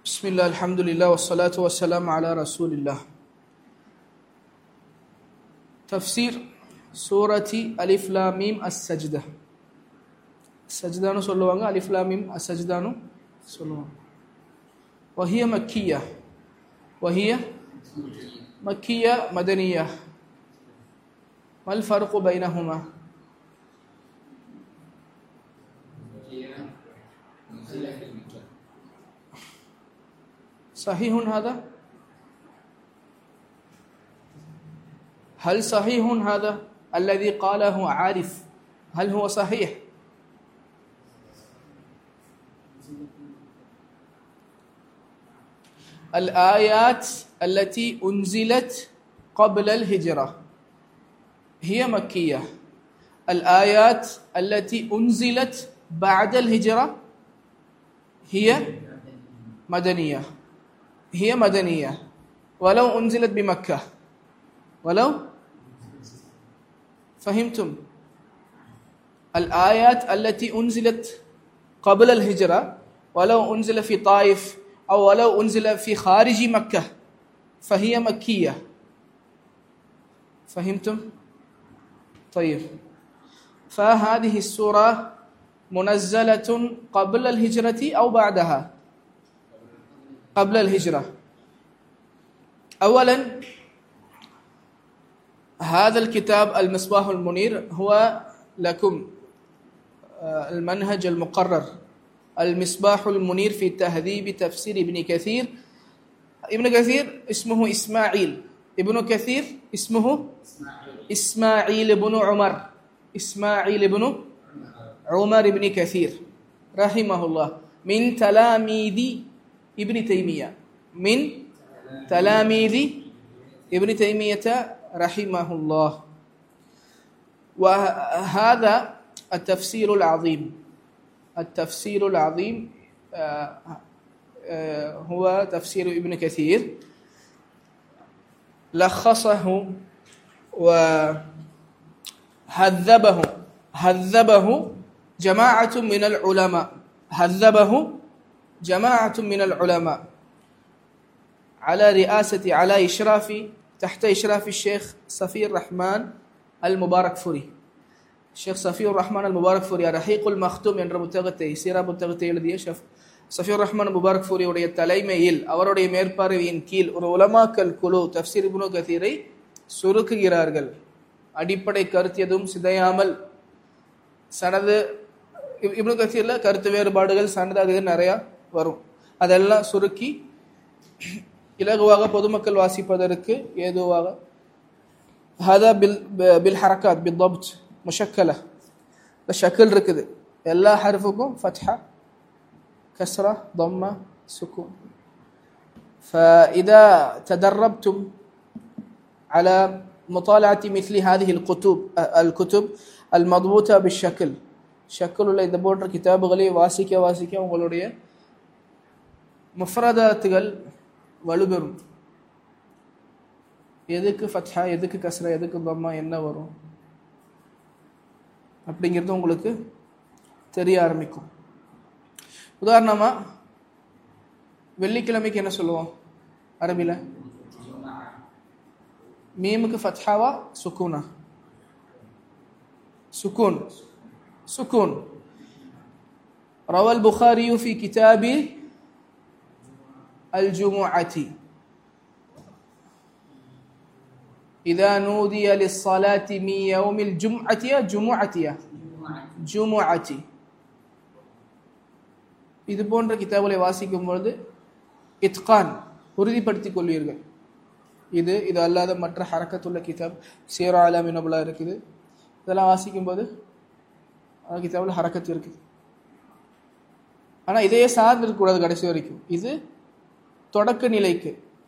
بسم الله الحمد لله والصلاة والسلام على رسول الله تفسير سورة ألف لام ميم السجدة சஜ்தான்னு சொல்லுவாங்க அலிஃப்லாமிம் அசஜ்தானு சொல்லுவாங்க வஹிய மக்கியா வஹிய மக்கியா மதனியா மல் ஃபர்கு பைனஹுமா صحيح هذا هل صحيح هذا الذي قاله عارف هل هو صحيح الآيات التي أنزلت قبل الهجرة هي مكية الآيات التي أنزلت بعد الهجرة هي مدنية هي مدنية ولو أنزلت بمكة ولو فهمتم الآيات التي أنزلت قبل الهجرة ولو أنزل في طائف أو ولو أنزل في خارج مكة فهي مكية فهمتم؟ طيب فهذه السورة منزلة قبل الهجرة أو بعدها قبل الهجرة أولا هذا الكتاب المصباح المنير هو لكم المنهج المقرر المصباح المنير في تهذيب تفسير ابن كثير ابن كثير اسمه إسماعيل ابن كثير اسمه إسماعيل بن عمر إسماعيل بن عمر بن كثير رحمه الله من تلاميذ ابن تيمية من تلاميذ ابن تيمية رحمه الله وهذا التفسير العظيم التفسير العظيم هو تفسير ابن كثير لخصه وهذبه هذبه جماعة من العلماء هذبه جماعة من العلماء على رئاسة على إشراف تحت إشراف الشيخ صفي الرحمن المبارك فوري ஷேக் சஃபியூர் ரஹ்மான் அல் முபாரக் ஃபூரி ரஹீகுல் மக்தூம் என்ற புத்தகத்தை சீரா புத்தகத்தை எழுதிய ஷெஃப் சஃபியூர் ரஹ்மான் முபாரக் ஃபூரியுடைய தலைமையில் அவருடைய மேற்பார்வையின் கீழ் ஒரு உலமாக்கல் குழு தப்சீர் இப்னு கதீரை சுருக்குகிறார்கள் அடிப்படை கருத்து எதுவும் சிதையாமல் சனது இப்னு கசீரில் கருத்து வேறுபாடுகள் சனது அது நிறையா வரும் அதெல்லாம் சுருக்கி இலகுவாக பொதுமக்கள் வாசிப்பதற்கு ஏதுவாக ஹதா பில் பில் ஹரக்காத் பில் தப்ட் முஷக்கல இந்த ஷக்கில் இருக்குது எல்லா ஹர்ஃபுக்கும் ஃபத்ஹா கஸ்ரா ضمة سكون فإذا تدربتم على مطالعة مثل هذه الكتب الكتب المضبوطة بالشكل ஷக்கில் உள்ள இந்த போன்ற கிதாபுகளை வாசிக்க வாசிக்க உங்களுடைய முஃப்ரதாத்துகள் வலுப்பெறும் எதுக்கு ஃபத்ஹா எதுக்கு கஸ்ரா எதுக்கு பம்மா என்ன வரும் அப்படிங்கிறது உங்களுக்கு தெரிய ஆரம்பிக்கும் உதாரணமாக வெள்ளிக்கிழமைக்கு என்ன சொல்லுவோம் அரபியில் மீமுக்கு ஃபத்ஹாவா சுக்கூனா சுக்கூன் سكون روى البخاري في كتاب الجمعة إذا نودي للصلاة من يوم الجمعة جمعة جمعة இது போன்ற கிதாபுகளை வாசிக்கும் பொழுது இத்கான் உறுதிப்படுத்திக் கொள்வீர்கள் இது இது அல்லாத மற்ற ஹரக்கத்துள்ள கிதாப் சீரா அலாமினபுலா இருக்குது இதெல்லாம் வாசிக்கும்போது கிதாபில் ஹரக்கத்து இருக்குது ஆனால் இதையே சார்ந்து இருக்கக்கூடாது கடைசி வரைக்கும் இது தொடக்க நிலைக்கு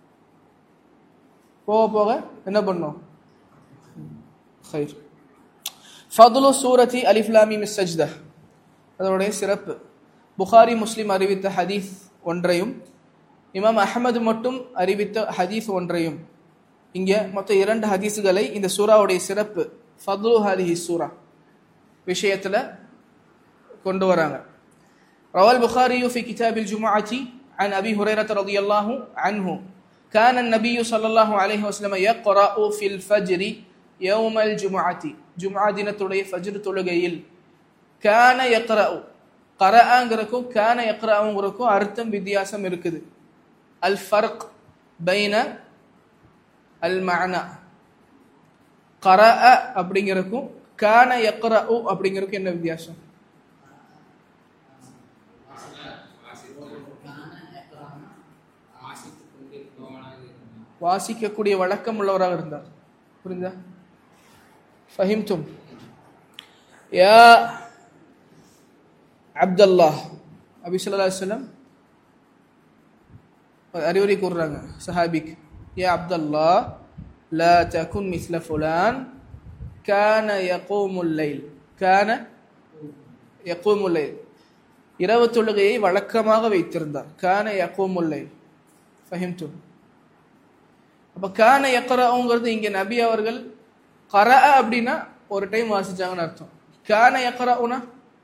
போக போக என்ன பண்ணும் ஹைர் ஃபதுலு சூரத்தி அலிஃப்லாமி மிஸ் சஜ்தா அதனுடைய சிறப்பு புகாரி முஸ்லிம் அறிவித்த ஹதீஸ் ஒன்றையும் இமாம் அஹமது மட்டும் அறிவித்த ஹதீஸ் ஒன்றையும் இங்கே மொத்தம் இரண்டு ஹதீஸுகளை இந்த சூறாவுடைய சிறப்பு ஃபதுலு ஹதிஹி சூரா விஷயத்தில் கொண்டு வராங்க روى البخاري في كتاب الجمعة عن أبي هريرة رضي الله عنه كان النبي صلى الله عليه وسلم يقرأ في الفجر يوم الجمعة جمعة தினத்துடைய ஃபஜ்ர் தொழுகையில் கான யக்ரஉ கரஅங்கிறக்கும் கான யக்ரஅங்கிறக்கும் அர்த்தம் வித்தியாசம் இருக்குது அல் ஃபர்க் பைன அல் மஅனா கரஅ அப்படிங்கிறக்கும் கான யக்ரஉ அப்படிங்கிறக்கும் என்ன வித்தியாசம் வாசிக்கக்கூடிய வழக்கம் உள்ளவராக இருந்தார் புரிந்தா ஃபஹிம்தும் யா அப்துல்லாஹ் அபி ஸல்லல்லாஹு அலைஹி வஸல்லம் அறிவுரை கூறுறாங்க சஹாபிக் யா அப்துல்லாஹ் லா தகுன் மிஸ்ல ஃபுலான் கான யகூமுல் லைல் கான யகூமுல் லைல் இரவு தொழுகையை வழக்கமாக வைத்திருந்தார் கான யகூமுல் லைல் ஃபஹிம்தும் அப்ப கான யக்ரவுங்கிறது இங்க நபி அவர்கள் கர அப்படின்னா ஒரு டைம் வாசிச்சாங்கன்னு அர்த்தம் கான யக்ரவுனா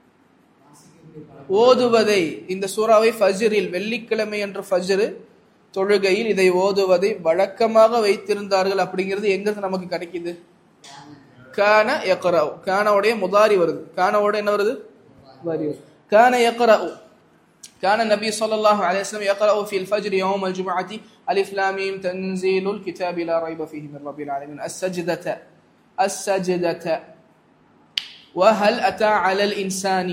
ஓதுவதை இந்த சூறாவை ஃபஜ்ரில் வெள்ளிக்கிழமை என்ற ஃபஜ்ரு தொழுகையில் இதை ஓதுவதை வழக்கமாக வைத்திருந்தார்கள் அப்படிங்கிறது எங்க நமக்கு கிடைக்குது கான யக்ரவு கானவுடைய முதாரி வருது கானவோட என்ன வருது முதாரி வருது கான யக்ரவு كان النبي صلى الله عليه وسلم يقرأ في الفجر يوم الجمعة ألف لام ميم تنزيل الكتاب لا ريب فيه من رب العالمين السجدة السجدة وهل أتى على الإنسان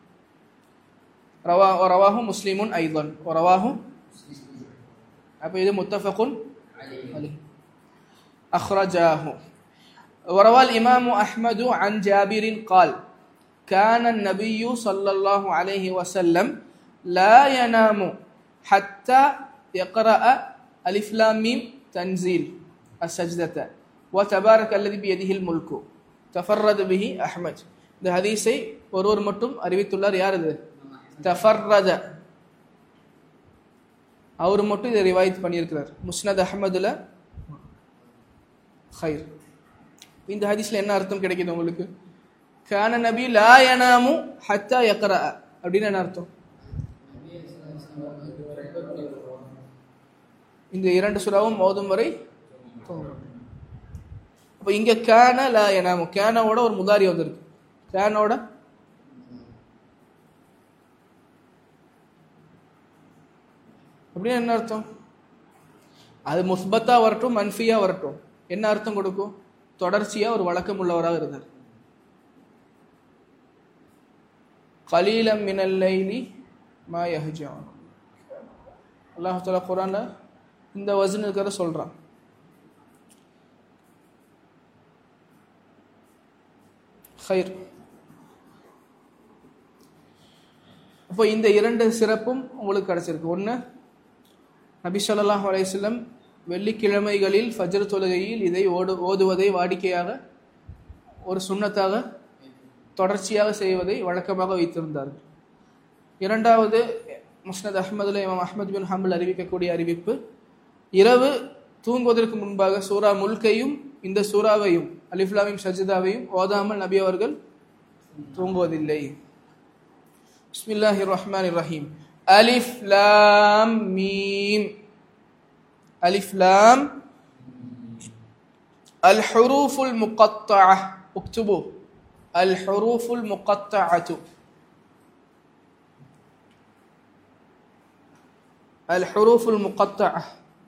رواه ورواه مسلم أيضا ورواه أبيض متفق عليه أخرجاه وروى الإمام أحمد عن جابر قال كان النبي صلى الله عليه وسلم لا ينام حتى يقرأ ألف لام ميم تنزيل السجدة وتبارك الذي بيده الملك تفرد به أحمد இந்த ஹதீஸை ஒருவர் மட்டும் அறிவித்துள்ளார் யார் இது தஃபர்ரத அவர் மட்டும் இதை ரிவாயத் பண்ணியிருக்கிறார் முஸ்னத் அஹமதுல ஹைர் இந்த ஹதீஸ்ல என்ன அர்த்தம் கிடைக்குது உங்களுக்கு கான நபி லா யனாமு ஹத்தா யக்ரா அப்படின்னு என்ன அர்த்தம் இந்த இரண்டு சுறாவும் மோதும் வரை அப்ப இங்க கேன லா எனாமு கேனோட ஒரு முதாரி வந்திருக்கு கேனோட அப்படின்னு என்ன அர்த்தம் அது முஸ்பத்தா வரட்டும் மன்ஃபியா வரட்டும் என்ன அர்த்தம் கொடுக்கும் தொடர்ச்சியா ஒரு வழக்கம் உள்ளவராக இருந்தார் கலீலம் மினல் லைலி மா யஹ்ஜான் அல்லாஹ் தாலா குரான்ல இந்த வசன் இருக்கிறத சொல்றான் ஹைர் அப்போ இந்த இரண்டு சிறப்பும் உங்களுக்கு கிடைச்சிருக்கு ஒன்று நபி ஸல்லல்லாஹு அலைஹி வஸல்லம் வெள்ளிக்கிழமைகளில் ஃபஜ்ர் தொழுகையில் இதை ஓடு ஓதுவதை வாடிக்கையாக ஒரு சுண்ணத்தாக தொடர்ச்சியாக செய்வதை வழக்கமாக வைத்திருந்தார்கள் இரண்டாவது முஸ்னத் அஹ்மதுல இமாம் அஹ்மத் பின் ஹம்பல் அறிவிக்கக்கூடிய அறிவிப்பு இரவு தூங்குவதற்கு முன்பாக சூரா முல்கையும் இந்த சூறாவையும் அலிஃப்லாமிம் சஜிதாவையும் ஓதாமல் நபி அவர்கள் தூங்குவதில்லை பிஸ்மில்லாஹி ரஹ்மான் ரஹீம் அலிஃப் லாம் மீம் அலிஃப் லாம் الحروف المقطعة اكتبوا الحروف المقطعة الحروف المقطعة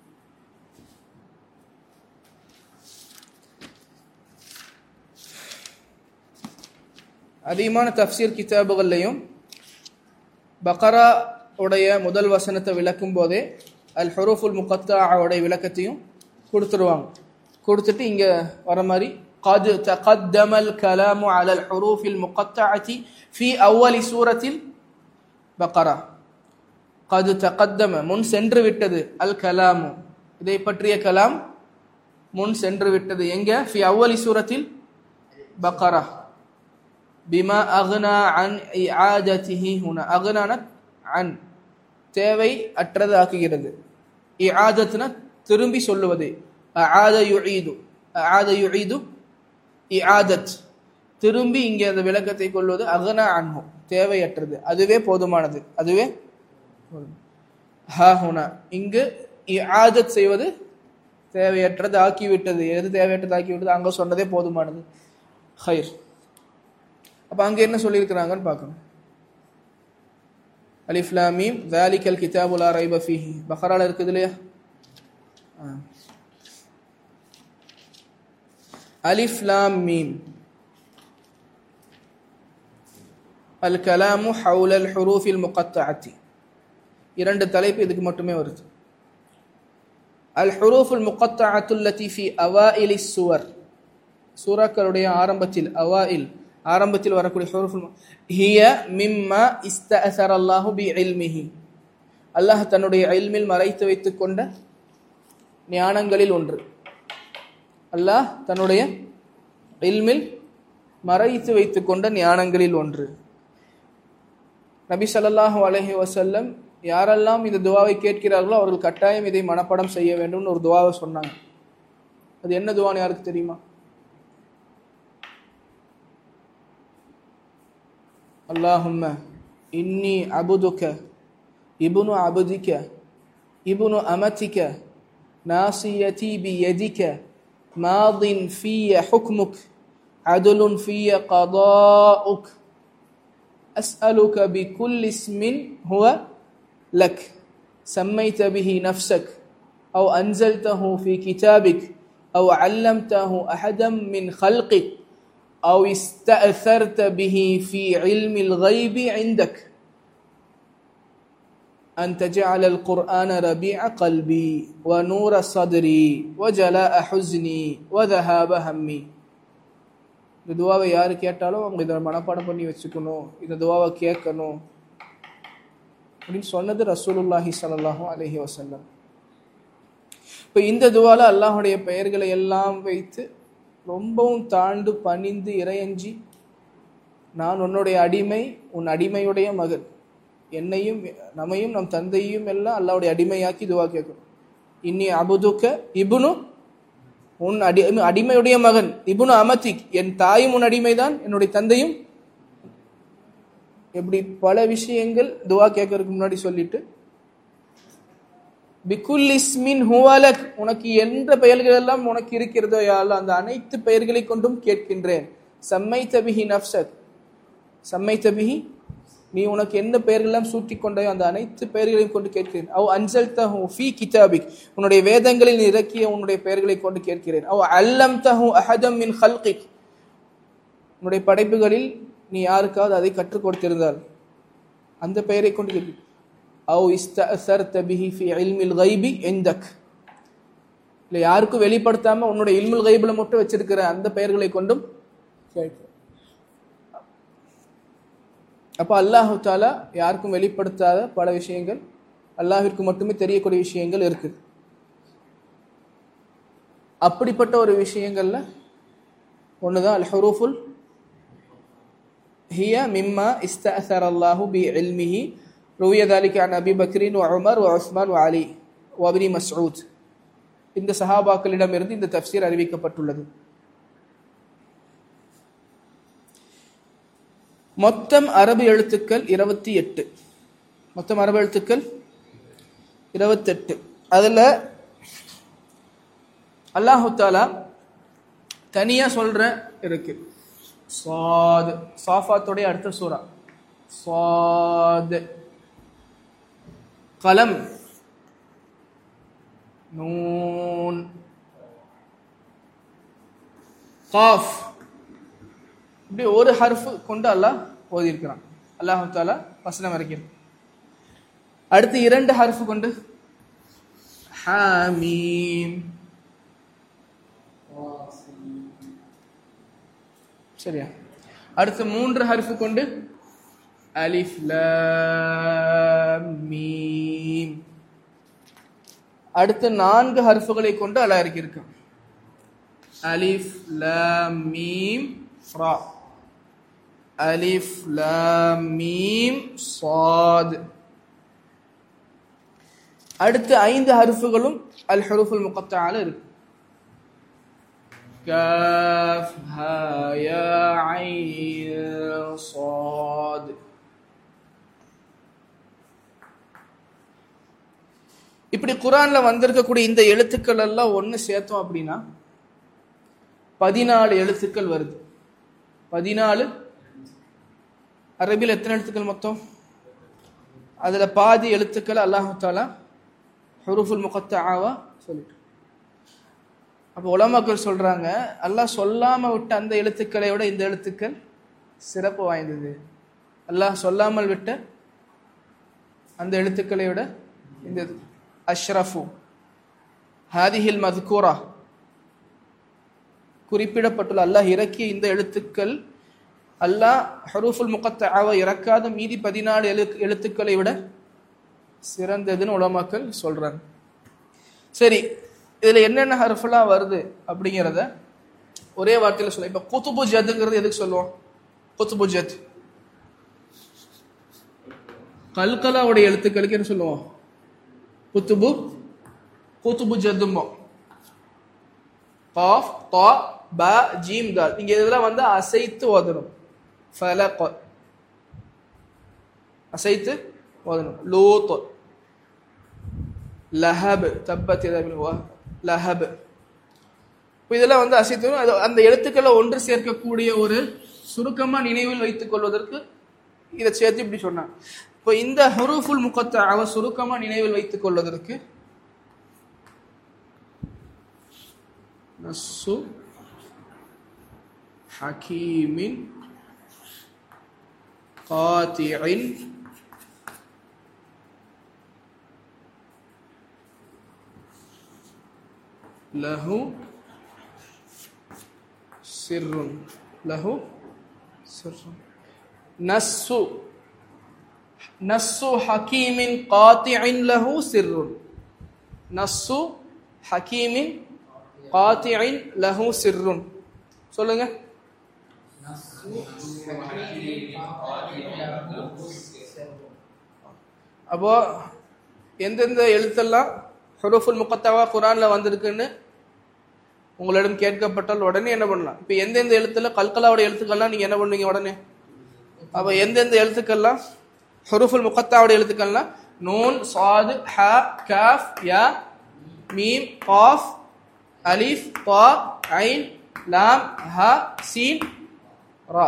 அதிகமான தஃப்சீர் கிதாபுகள்லையும் பக்ரா உடைய முதல் வசனத்தை விளக்கும் போதே அல் ஹுரூஃபுல் முகத்தாவுடைய விளக்கத்தையும் கொடுத்துருவாங்க கொடுத்துட்டு இங்க வர மாதிரி قد تقدم الكلام على الحروف المقطعة في أول سورة البقرة قد تقدم முன் சென்று விட்டது அல் கலாமு இதை பற்றிய கலாம் முன் சென்று விட்டது எங்க ஃபி அவ்வலி சூரத்தில் பக்கரா பிமா அக்னா அன் இஆததிஹி ஹுனா அக்னான அன் தேவை அற்றது ஆக்குகிறது இஆதத்னா திரும்பி சொல்லுவது அஆத யுஈது அஆத யுஈது இஆதத் திரும்பி இங்கே அந்த விளக்கத்தை கொள்வது அக்னா அன்ஹு தேவையற்றது அதுவே போதுமானது அதுவே ஹாஹுனா இங்கு இஆதத் செய்வது தேவையற்றது ஆக்கிவிட்டது எது தேவையற்றது ஆக்கிவிட்டது அங்க சொன்னதே போதுமானது ஹைர் அப்ப அங்க என்ன சொல்லியிருக்கிறாங்கன்னு பார்க்கணும் அலிஃப் லாம் மீம் ذلك الكتاب لا ريب فيه பக்ரால இருக்குது இல்லையா ஆ. அலிஃப் லாம் மீம் الكلام حول الحروف المقطعة இரண்டு தலைப்பு இதுக்கு மட்டுமே வருது الحروف المقطعة التي في أوائل السور சூறாக்களுடைய ஆரம்பத்தில் அவாயில் ஆரம்பத்தில் வரக்கூடிய ஹுரூஃப் ஹிய மிம்மா இஸ்தஅஸர அல்லாஹு பி இல்மிஹி அல்லாஹ் தன்னுடைய இல்மில் மறைத்து வைத்துக் கொண்ட ஞானங்களில் ஒன்று அல்லாஹ் தன்னுடைய இல்மில் மறைத்து வைத்துக் கொண்ட ஞானங்களில் ஒன்று நபி ஸல்லல்லாஹு அலைஹி வஸல்லம் யாரெல்லாம் இந்த துவாவை கேட்கிறார்களோ அவர்கள் கட்டாயம் இதை மனப்பாடம் செய்ய வேண்டும்னு ஒரு துவாவை சொன்னாங்க அது என்ன துவான்னு யாருக்கு தெரியுமா اللهم إني عبدك ابن عبدك ابن أمتك ناصيتي بيدك ماض في حكمك عدل في قضاؤك أسألك بكل اسم هو لك سميت به نفسك أو أنزلته في كتابك أو علمته أحدا من خلقك أو استأثرت به في علم الغيب عندك أن تجعل القرآن ربيع قلبي ونور صدري وجلاء حزني وذهاب همي இந்த துவாவை யார் கேட்டாலும் அவங்க இதை மனப்பாடம் பண்ணி வச்சுக்கணும் இந்த துவாவை கேட்கணும் அப்படின்னு சொன்னது ரசூலுல்லாஹி ஸல்லல்லாஹு அலைஹி வஸல்லம் இப்போ இந்த துவால அல்லாஹ்வுடைய பெயர்களை எல்லாம் வைத்து ரொம்பவும் தாழ்ந்து பணிந்து இறையஞ்சி நான் உன்னுடைய அடிமை உன் அடிமையுடைய மகன் என்னையும் நம்மையும் நம் தந்தையும் எல்லாம் அல்லாவுடைய அடிமையாக்கி துவா கேட்கணும் இன்னி அபுதுக்க இபுனு உன் அடி அடிமையுடைய மகன் இபுனு அமத்திக் என் தாயும் உன் அடிமைதான் என்னுடைய தந்தையும் எப்படி பல விஷயங்கள் துவா கேட்கறதுக்கு முன்னாடி சொல்லிட்டு பிகுல் இஸ்மின் ஹுவலக் உனக்கு எந்த பெயர்கள் எல்லாம் உனக்கு இருக்கிறதோ யாழ் அந்த அனைத்து பெயர்களை கொண்டும் கேட்கின்றேன் சம்மை தபிஹி நப்சக் சம்மை தபிஹி நீ உனக்கு எந்த பெயர்களெல்லாம் சூட்டி கொண்டாயோ அந்த அனைத்து பெயர்களையும் கொண்டு கேட்கிறேன் அவ் அன்சல் தஹு ஃபி கிதாபிக் உன்னுடைய வேதங்களில் இறக்கிய உன்னுடைய பெயர்களை கொண்டு கேட்கிறேன் அவ் அல்லம் தஹு அஹதம் மின் ஹல்கிக் உன்னுடைய படைப்புகளில் நீ யாருக்காவது அதை கற்றுக் கொடுத்திருந்தால் அந்த பெயரை கொண்டு கேட்கிறேன் அவு இஸ்தஅஸர்த பிஹி ஃபி இல்மில் கைபி இந்தக் இல்லை யாருக்கும் வெளிப்படுத்தாம உன்னுடைய இல்முல் கைபில் மட்டும் வச்சிருக்கிற அந்த பெயர்களை கொண்டும் கேட்கிறேன் அப்போ அல்லாஹு தாலா யாருக்கும் வெளிப்படுத்தாத பல விஷயங்கள் அல்லாஹிற்கு மட்டுமே தெரியக்கூடிய விஷயங்கள் இருக்குது அப்படிப்பட்ட ஒரு விஷயங்கள்ல ஒண்ணுதான் அல் ஹுரூஃபுல் ஹிய மிம்மா இஸ்தஅஸர அல்லாஹு பி இல்மிஹி روي ذلك عن أبي بكر وعمر وعثمان وعلي وابن مسعود இந்த சஹாபாக்களிடமிருந்து இந்த தஃப்சீர் அறிவிக்கப்பட்டுள்ளது மொத்தம் அரபு எழுத்துக்கள் இருபத்தி எட்டு மொத்தம் அரபு எழுத்துக்கள் இருபத்தெட்டு அதில் அல்லாஹு தாலா தனியா சொல்ற இருக்கு சாத் சாஃபாத்துடைய அடுத்த சூரா சாத் கலம் நூன் காஃப் இப்படி ஒரு ஹர்ஃப் கொண்டு அல்லாஹ் ஓதியிருக்கிறான் அல்லாஹு தாலா வசனம் இறக்கிறது அடுத்து இரண்டு ஹர்ஃப் கொண்டு ஹாமீம் சரியா அடுத்து மூன்று ஹர்ஃப் கொண்டு அலிஃப் லாம் மீம் அடுத்து நான்கு ஹர்ஃபுகளை கொண்டு அல்லாஹ் இறக்கியிருக்கான் அலிஃப் லாம் மீம் ஃப்ரா அலிஃப் லாம் மீம் சாத் அடுத்து ஐந்து ஹர்ஃபுகளும் அல் ஹுரூஃபுல் முகத்தால இருக்கு காஃப் ஹா யா ஐன் சாத் இப்படி குரான்ல வந்திருக்கக்கூடிய இந்த எழுத்துக்கள் எல்லாம் ஒன்று சேர்த்தோம் அப்படின்னா பதினாலு எழுத்துக்கள் வருது பதினாலு அரபியில் எத்தனை எழுத்துக்கள் மொத்தம் அதுல பாதி எழுத்துக்கள் அல்லாஹு தாலா ஹுருஃபுல் முகத்தாவா சொல்லிட்டு அப்போ உலமாக்கள் சொல்றாங்க அல்லாஹ் சொல்லாம விட்ட அந்த எழுத்துக்களை விட இந்த எழுத்துக்கள் சிறப்பு வாய்ந்தது அல்லாஹ் சொல்லாமல் விட்ட அந்த எழுத்துக்களை விட இந்த அஷ்ரஃபு ஹாதிஹில் மதுக்கூரா குறிப்பிடப்பட்டுள்ள அல்லாஹ் இறக்கிய இந்த எழுத்துக்கள் அல்லாஹ் ஹரூஃபுல் முகத்தாவை இறக்காத மீதி பதினாலு எழு எழுத்துக்களை விட சிறந்ததுன்னு உலமாக்கள் சொல்றாங்க சரி இதுல என்னென்ன ஹர்ஃபெல்லாம் வருது அப்படிங்கிறத ஒரே வார்த்தையில சொல்ல இப்ப குத்துபு ஜத்துங்கிறது எதுக்கு சொல்லுவோம் குத்துபு ஜத் கல்கலாவுடைய எழுத்துக்களுக்கு என்ன சொல்லுவோம் குத்துபு குத்துபு ஜத்தும்போம் காஃப் தா ப ஜீம் தால் இங்க இதெல்லாம் வந்து அசைத்து ஓதணும் ஃபலக் அசைத்து ஓதணும் லூத் லஹப் தப்பத் லஹப் இப்போ இதெல்லாம் வந்து அசைத்து அது அந்த எழுத்துக்களை ஒன்று சேர்க்கக்கூடிய ஒரு சுருக்கமா நினைவில் வைத்துக் கொள்வதற்கு இதை சேர்த்து இப்படி சொன்னாங்க இப்போ இந்த ஹுரூஃபுல் முகத்தை அவ சுருக்கமா நினைவில் வைத்துக் கொள்வதற்கு நஸ்ஸு ஹக்கீமின் காத்தியின் லஹு சிர்ருன் லஹு சிர்ருன் நஸ்ஸு நஸ்ஸு ஹக்கீமின் காத்தியின் லஹு சிர்ருன் நஸ்ஸு ஹக்கீமின் காத்தியின் லஹு சிர்ருன் சொல்லுங்க அப்போ எந்தெந்த எழுத்தெல்லாம் ஹுரூஃபுல் முகத்தவா குரான்ல வந்திருக்குன்னு உங்களிடம் கேட்கப்பட்டால் உடனே என்ன பண்ணலாம் இப்போ எந்தெந்த எழுத்துல கல்கலாவோட எழுத்துக்கள்லாம் நீங்க என்ன பண்ணுவீங்க உடனே அப்போ எந்தெந்த எழுத்துக்கள்லாம் ஹுரூஃபுல் முகத்தாவோட எழுத்துக்கள்லாம் நூன் சாது ஹ காஃப் யா மீம் காஃப் அலிஃப் பா ஐன் லாம் ஹ சீன் ரா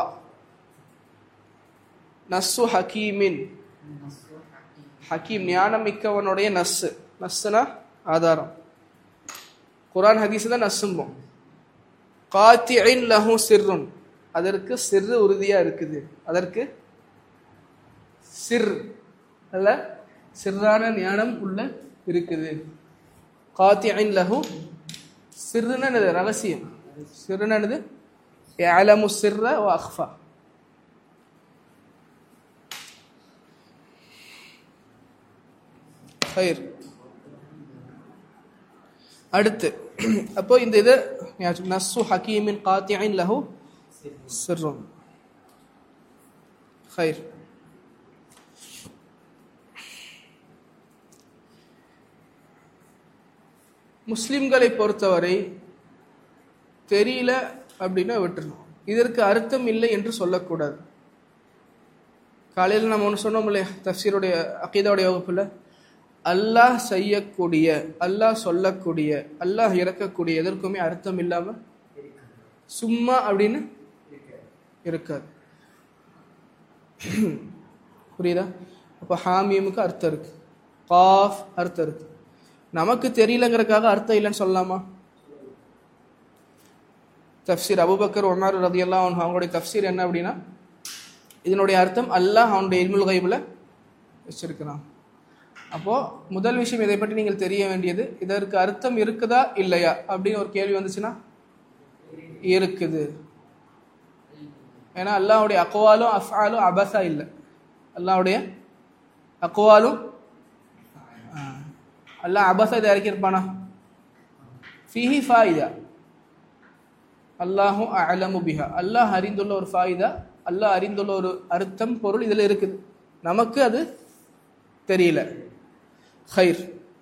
நஸ்ஸு ஹக்கீமின் ஹக்கீம் ஞானம் மிக்கவனுடைய நஸ்ஸு நஸ்ஸுனா ஆதாரம் குரான் ஹதீஸ் தான் நஸ்ஸும்போம் காத்தியின் லஹு சிர்ருன் அதற்கு சிறு உறுதியா இருக்குது அதற்கு சிர் அல்ல சிறான ஞானம் உள்ள இருக்குது காத்தியின் லஹு சிறுன்னு என்னது ரகசியம் சிறுன்னு என்னது يعلم السر واخفى خير அடுத்து அப்போ இந்த இது நஸ்ஸு ஹக்கீமின் காத்தியின் லஹு சிர்ரும் خير முஸ்லிம்களை பொறுத்தவரை தெரியல அப்படின்னா விட்டுறணும் இதற்கு அர்த்தம் இல்லை என்று சொல்லக்கூடாது காலையில் நம்ம ஒன்று சொன்னோம் இல்லையா தஃசீருடைய அக்கீதாவுடைய வகுப்பில் அல்லாஹ் செய்யக்கூடிய அல்லாஹ் சொல்லக்கூடிய அல்லாஹ் இறக்கக்கூடிய எதற்குமே அர்த்தம் இல்லாம சும்மா அப்படின்னு இருக்காது புரியுதா அப்போ ஹாமியமுக்கு அர்த்தம் இருக்கு காஃப் அர்த்தம் இருக்கு நமக்கு தெரியலங்கிறதுக்காக அர்த்தம் இல்லைன்னு சொல்லலாமா தஃப்சீர் அபுபக்கர் உமர் ரதியெல்லாம் அவங்களுடைய தஃப்சீர் என்ன அப்படின்னா இதனுடைய அர்த்தம் அல்லாஹ் அவனுடைய இல்முல் கைபில் வச்சிருக்கிறான் அப்போ முதல் விஷயம் இதை பற்றி நீங்கள் தெரிய வேண்டியது இதற்கு அர்த்தம் இருக்குதா இல்லையா அப்படின்னு ஒரு கேள்வி வந்துச்சுன்னா இருக்குது ஏன்னா அல்லாஹ்வுடைய அக்வாலும் அஃபாலும் அபசா இல்லை அல்லாஹ்வுடைய அக்வாலும் அல்லாஹ் அபசா இதை இறக்கியிருப்பானா ஃபிஹி ஃபாயிதா அல்லாஹும் அலமு பிஹா அல்லாஹ் அறிந்துள்ள ஒரு ஃபாயிதா அல்லாஹ் அறிந்துள்ள ஒரு அர்த்தம் பொருள் இதில் இருக்குது நமக்கு அது தெரியல ஹைர்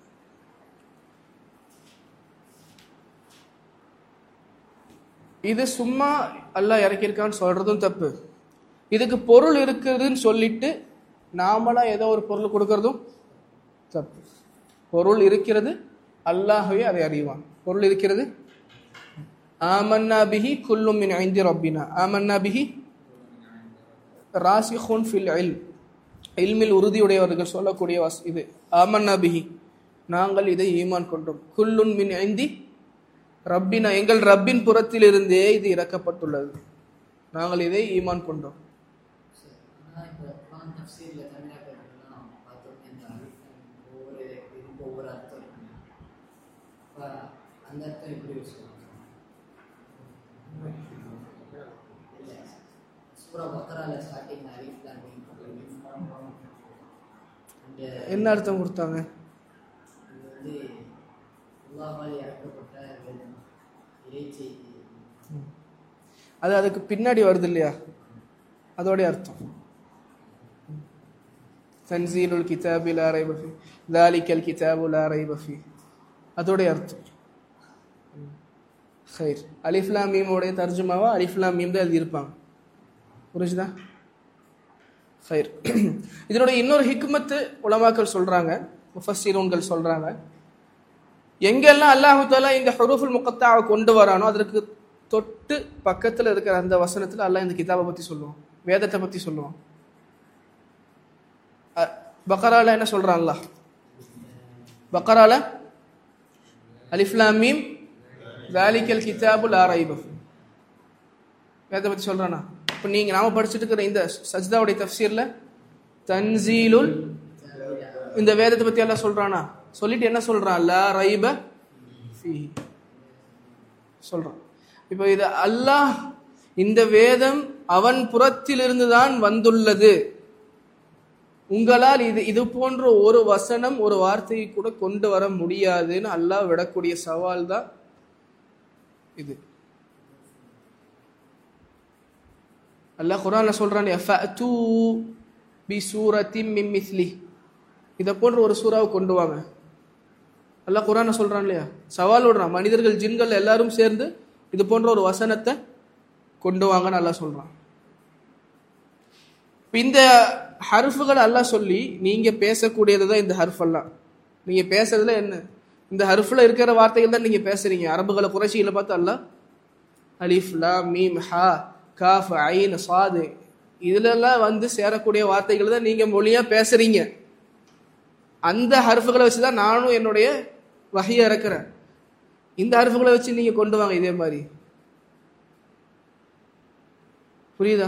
இது சும்மா அல்லாஹ் இறக்கியிருக்கான்னு சொல்றதும் தப்பு இதுக்கு பொருள் இருக்குதுன்னு சொல்லிட்டு நாமளா ஏதோ ஒரு பொருள் கொடுக்கறதும் தப்பு பொருள் இருக்கிறது அல்லாஹ்வே அதை அறிவான் பொருள் இருக்கிறது ஆமன்னா பிஹி குல்லும் மின் ஐந்தி ரப்பினா ஆமன்னா பிஹி ராசிஹுன் ஃபில் இல்ம் இல்மில் உறுதியுடையவர்கள் சொல்லக்கூடிய வஸ் இது ஆமன்னா பிஹி நாங்கள் இதை ஈமான் கொண்டோம் குல்லுன் மின் ஐந்தி ரப்பினா எங்கள் ரப்பின் புறத்திலிருந்தே இது இறக்கப்பட்டுள்ளது நாங்கள் இதை ஈமான் கொண்டோம் ஆனால் இப்போ குரான் தஃசீரில் தமிழாக்கள்லாம் பார்த்தோம் இந்த ஒவ்வொரு இதுக்கு ஒவ்வொரு அர்த்தம் இருக்குங்க இப்போ அந்த அர்த்தம் எப்படி யூஸ் பண்ணுவோம் இல்லை சூரா பக்கரால ஸ்டார்டிங் அலிஃப் லாம் மீம் அந்த என்ன அர்த்தம் கொடுத்தாங்க இது வந்து அல்லாஹால் இறக்கப்பட்ட வேதம் இறை செய்தி அது அதுக்கு பின்னாடி வருது இல்லையா அதோடைய அர்த்தம் தன்சீலுல் கிதாபி லா ரைப ஃபீ தாலிக்கல் கிதாபு லா ரைப ஃபீ அதோடைய அர்த்தம் ஹைர் அலிஃப்லாம் மீமோடைய தர்ஜுமாவா அலிஃப்லாம் மீம் தான் எழுதியிருப்பாங்க புரிஞ்சுதா ஹைர் இதனுடைய இன்னொரு ஹிக்மத்து உலமாக்கள் சொல்றாங்க முஃபஸ்ஸீரூன்கள் சொல்றாங்க எங்கெல்லாம் அல்லாஹு தாலா இந்த ஹுரூஃபுல் முகத்தாவை கொண்டு வரானோ அதற்கு தொட்டு பக்கத்துல இருக்கிற அந்த வசனத்துல அல்லாஹ் இந்த கிதாபை பத்தி சொல்லுவான் வேதத்தை பத்தி சொல்லுவான் அ- பக்கரால என்ன சொல்றான் அல்லாஹ் பக்கரால அலிஃப்லாம் மீம் தாலிக்கல் கிதாபு லா ரைப ஃபீ. வேதத்தை பத்தி சொல்றானா இப்போ நீங்க நாம படிச்சுட்டு இருக்கிற இந்த சஜ்தாவுடைய தஃப்சீர்ல தன்சீலுல் இந்த வேதத்தை பத்தி எல்லாம் சொல்றானா சொல்லிட்டு என்ன சொல்றான் லா ரைப ஃபீஹி சொல்றான் இப்போ இது அல்லாஹ் இந்த வேதம் அவன் புறத்திலிருந்து தான் வந்துள்ளது உங்களால் இது இது போன்ற ஒரு வசனம் ஒரு வார்த்தையை கூட கொண்டு வர முடியாதுன்னு அல்லாஹ் விடக்கூடிய சவால் தான் இது அல்லாஹ் குரான்ல சொல்றான் ஃபஅது பி சூரத்தின் மின் மிஸ்லி இதை போன்ற ஒரு சூறாவை கொண்டு வாங்க அல்லாஹ் குரானை சொல்றான் இல்லையா சவால் விடுறான் மனிதர்கள் ஜின்கள் எல்லாரும் சேர்ந்து இது போன்ற ஒரு வசனத்தை கொண்டு வாங்கன்னு அல்லாஹ் சொல்றான் இப்ப இந்த ஹர்ஃபுகள் அல்லாஹ் சொல்லி நீங்க பேசக்கூடியது தான் இந்த ஹர்ஃப் எல்லாம் நீங்க பேசுறதுல என்ன இந்த ஹர்ஃப்ல இருக்கிற வார்த்தைகள் தான் நீங்க பேசுறீங்க அரபுகளை குறைச்சிகளை பார்த்து அல்லாஹ் அலிஃப் லா மீம் ஹா காஃப் ஐன் சாது இதுலெல்லாம் வந்து சேரக்கூடிய வார்த்தைகள் தான் நீங்க மொழியா பேசுறீங்க அந்த ஹர்ஃபுகளை வச்சு தான் நானும் என்னுடைய வகையை இறக்குறேன் இந்த ஹர்ஃபுகளை வச்சு நீங்க கொண்டு வாங்க இதே மாதிரி புரியுதா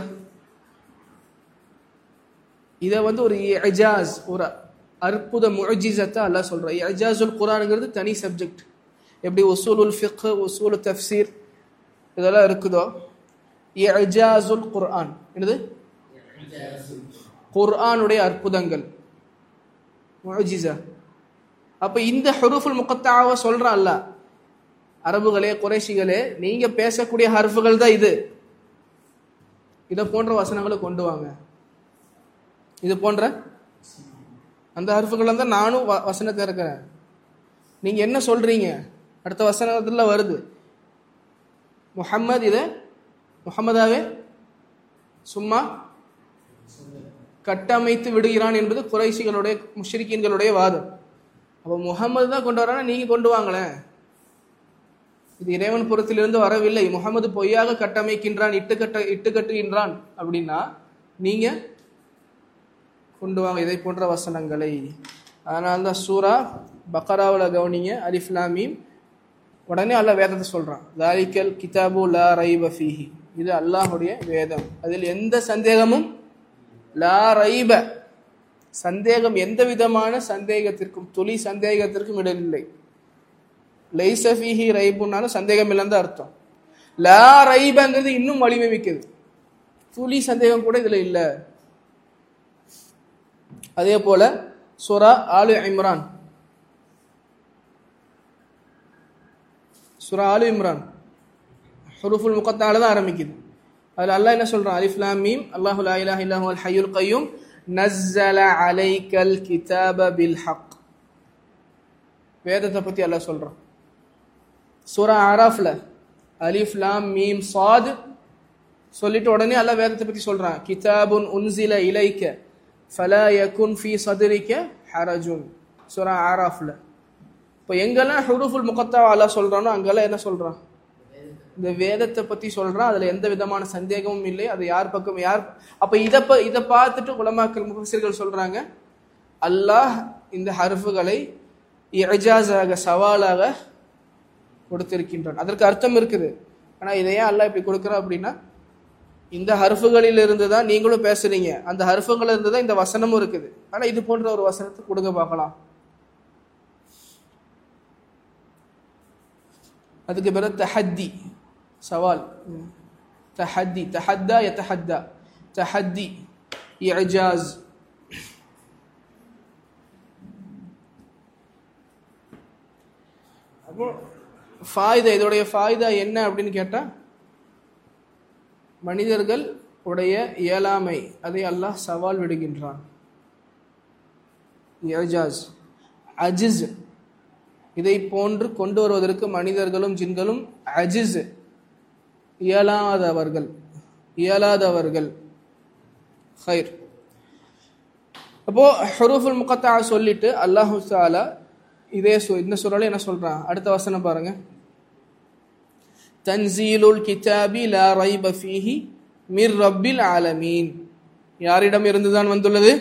இதை வந்து ஒரு இஜாஸ் ஒரு அற்புத முஜிசத்தை அல்லாஹ் சொல்றான் இஜாசுல் குரானுங்கிறது தனி சப்ஜெக்ட் எப்படி உசூலுல் ஃபிக் உசூல் தஃப்சீர் இதெல்லாம் இருக்குதோ இஜாசுல் குர்ஆன் என்னது குர்ஆனுடைய அற்புதங்கள் முஜிசா அப்ப இந்த ஹுரூஃபுல் முகத்தாவை சொல்றான் அல்லாஹ் அரபுகளே குறைஷிகளே நீங்க பேசக்கூடிய ஹர்ஃபுகள் தான் இது இதை போன்ற வசனங்களை கொண்டு வாங்க இது போன்ற அந்த ஹர்ஃபுகள் தான் நானும் வ- வசனத்தை இருக்கிறேன் நீங்க என்ன சொல்றீங்க அடுத்த வசனத்துல வருது முஹம்மது இதை முஹம்மதாவே சும்மா கட்டமைத்து விடுகிறான் என்பது குறைசிகளுடைய முஷ்ரிக்கீன்களுடைய வாதம் அப்போ முகமது தான் கொண்டு வரானா நீங்க கொண்டு வாங்களேன் இது இறைவன் புறத்திலிருந்து வரவில்லை முகமது பொய்யாக கட்டமைக்கின்றான் இட்டு கட்ட இட்டு கட்டுகின்றான் அப்படின்னா நீங்க கொண்டு வாங்க இதை போன்ற வசனங்களை அதனால தான் சூரா பக்கராவில் கவனிங்க அலிஃப்லாமீம் உடனே அல்லாஹ் வேதத்தை சொல்றான் தாரிக்கல் கிதாபு லா ரைப ஃபீஹி இது அல்லாஹ்வுடைய வேதம் அதில் எந்த சந்தேகமும் லா ரைப சந்தேகம் எந்த விதமான சந்தேகத்திற்கும் துளி சந்தேகத்திற்கும் இடமில்லை லைச ஃபீஹி ரைபுன்னாலும் சந்தேகம் இல்லைன்னு தான் அர்த்தம் லா ரைபங்கிறது இன்னும் வலிமை மிக்கது துளி சந்தேகம் கூட இதுல இல்ல அதே போல சூரா ஆலு இம்ரான் சூரா ஆலு இம்ரான் ஹுருஃபுல் முகத்தால தான் ஆரம்பிக்குது அதுல அல்லாஹ் என்ன சொல்றான் அலிஃப் லாம் மீம் அல்லாஹு லா இலாஹ இல்லா ஹுவல் ஹய்யுல் கய்யூம் நஸ்ஸல அலைக்கல் கிதாப பில் ஹக் வேதத்தை பத்தி அல்லாஹ் சொல்றான் சூரா ஆராஃப்ல அலிஃப் லாம் மீம் சாத் சொல்லிட்டு உடனே அல்லாஹ் வேதத்தை பத்தி சொல்றான் கிதாபுன் உன்சில இலைக்க ஃபலா யகுன் ஃபீ சதுரிக்க ஹரஜுன் சூரா ஆராஃப்ல இப்போ எங்கெல்லாம் ஹுரூஃபுல் முகத்தா அல்லாஹ் சொல்றானோ அங்கெல்லாம் என்ன சொல்றான் இந்த வேதத்தை பத்தி சொல்றான் அதுல எந்த விதமான சந்தேகமும் இல்லை அது யார் பக்கம் யார் அப்ப இத ப இதை பார்த்துட்டு உலமாக்கள் முஃபஸிர்கள் சொல்றாங்க அல்லாஹ் இந்த ஹர்ஃபுகளை இஜாஸாக சவாலாக கொடுத்திருக்கின்றான் அதற்கு அர்த்தம் இருக்குது ஆனா இதை ஏன் அல்லாஹ் இப்படி கொடுக்குறான் அப்படின்னா இந்த ஹர்ஃபுகளில் இருந்து தான் நீங்களும் பேசுறீங்க அந்த ஹர்ஃபுகள் இருந்து தான் இந்த வசனமும் இருக்குது ஆனா இது போன்ற ஒரு வசனத்தை கொடுக்க பார்க்கலாம் அதுக்கு பிறகு தஹத்தி சவால் ம். தஹத்தி தஹத்தா யதஹத்தா தஹத்தி இஜாஸ் அப்போ ஃபாய்தா இதோடைய ஃபாய்தா என்ன அப்படின்னு கேட்டா மனிதர்கள் உடைய இயலாமை அதை அல்லாஹ் சவால் விடுகின்றான் இஜாஸ் அஜிஸ் இதை போன்று கொண்டு வருவதற்கு மனிதர்களும் ஜின்களும் அஜிஸ் இயலாதவர்கள் இயலாதவர்கள் ஹைர் அப்போ ஹுரூஃபுல் முகத்தா சொல்லிட்டு அல்லாஹு தாலா இதே சொ இந்த சூறால என்ன சொல்றான் அடுத்த வசனம் பாருங்க தன்சீலுல் கிதாபி லா ரைப ஃபீஹி மிர் ரப்பில் ஆலமீன் யாரிடம் இருந்துதான் வந்துள்ளது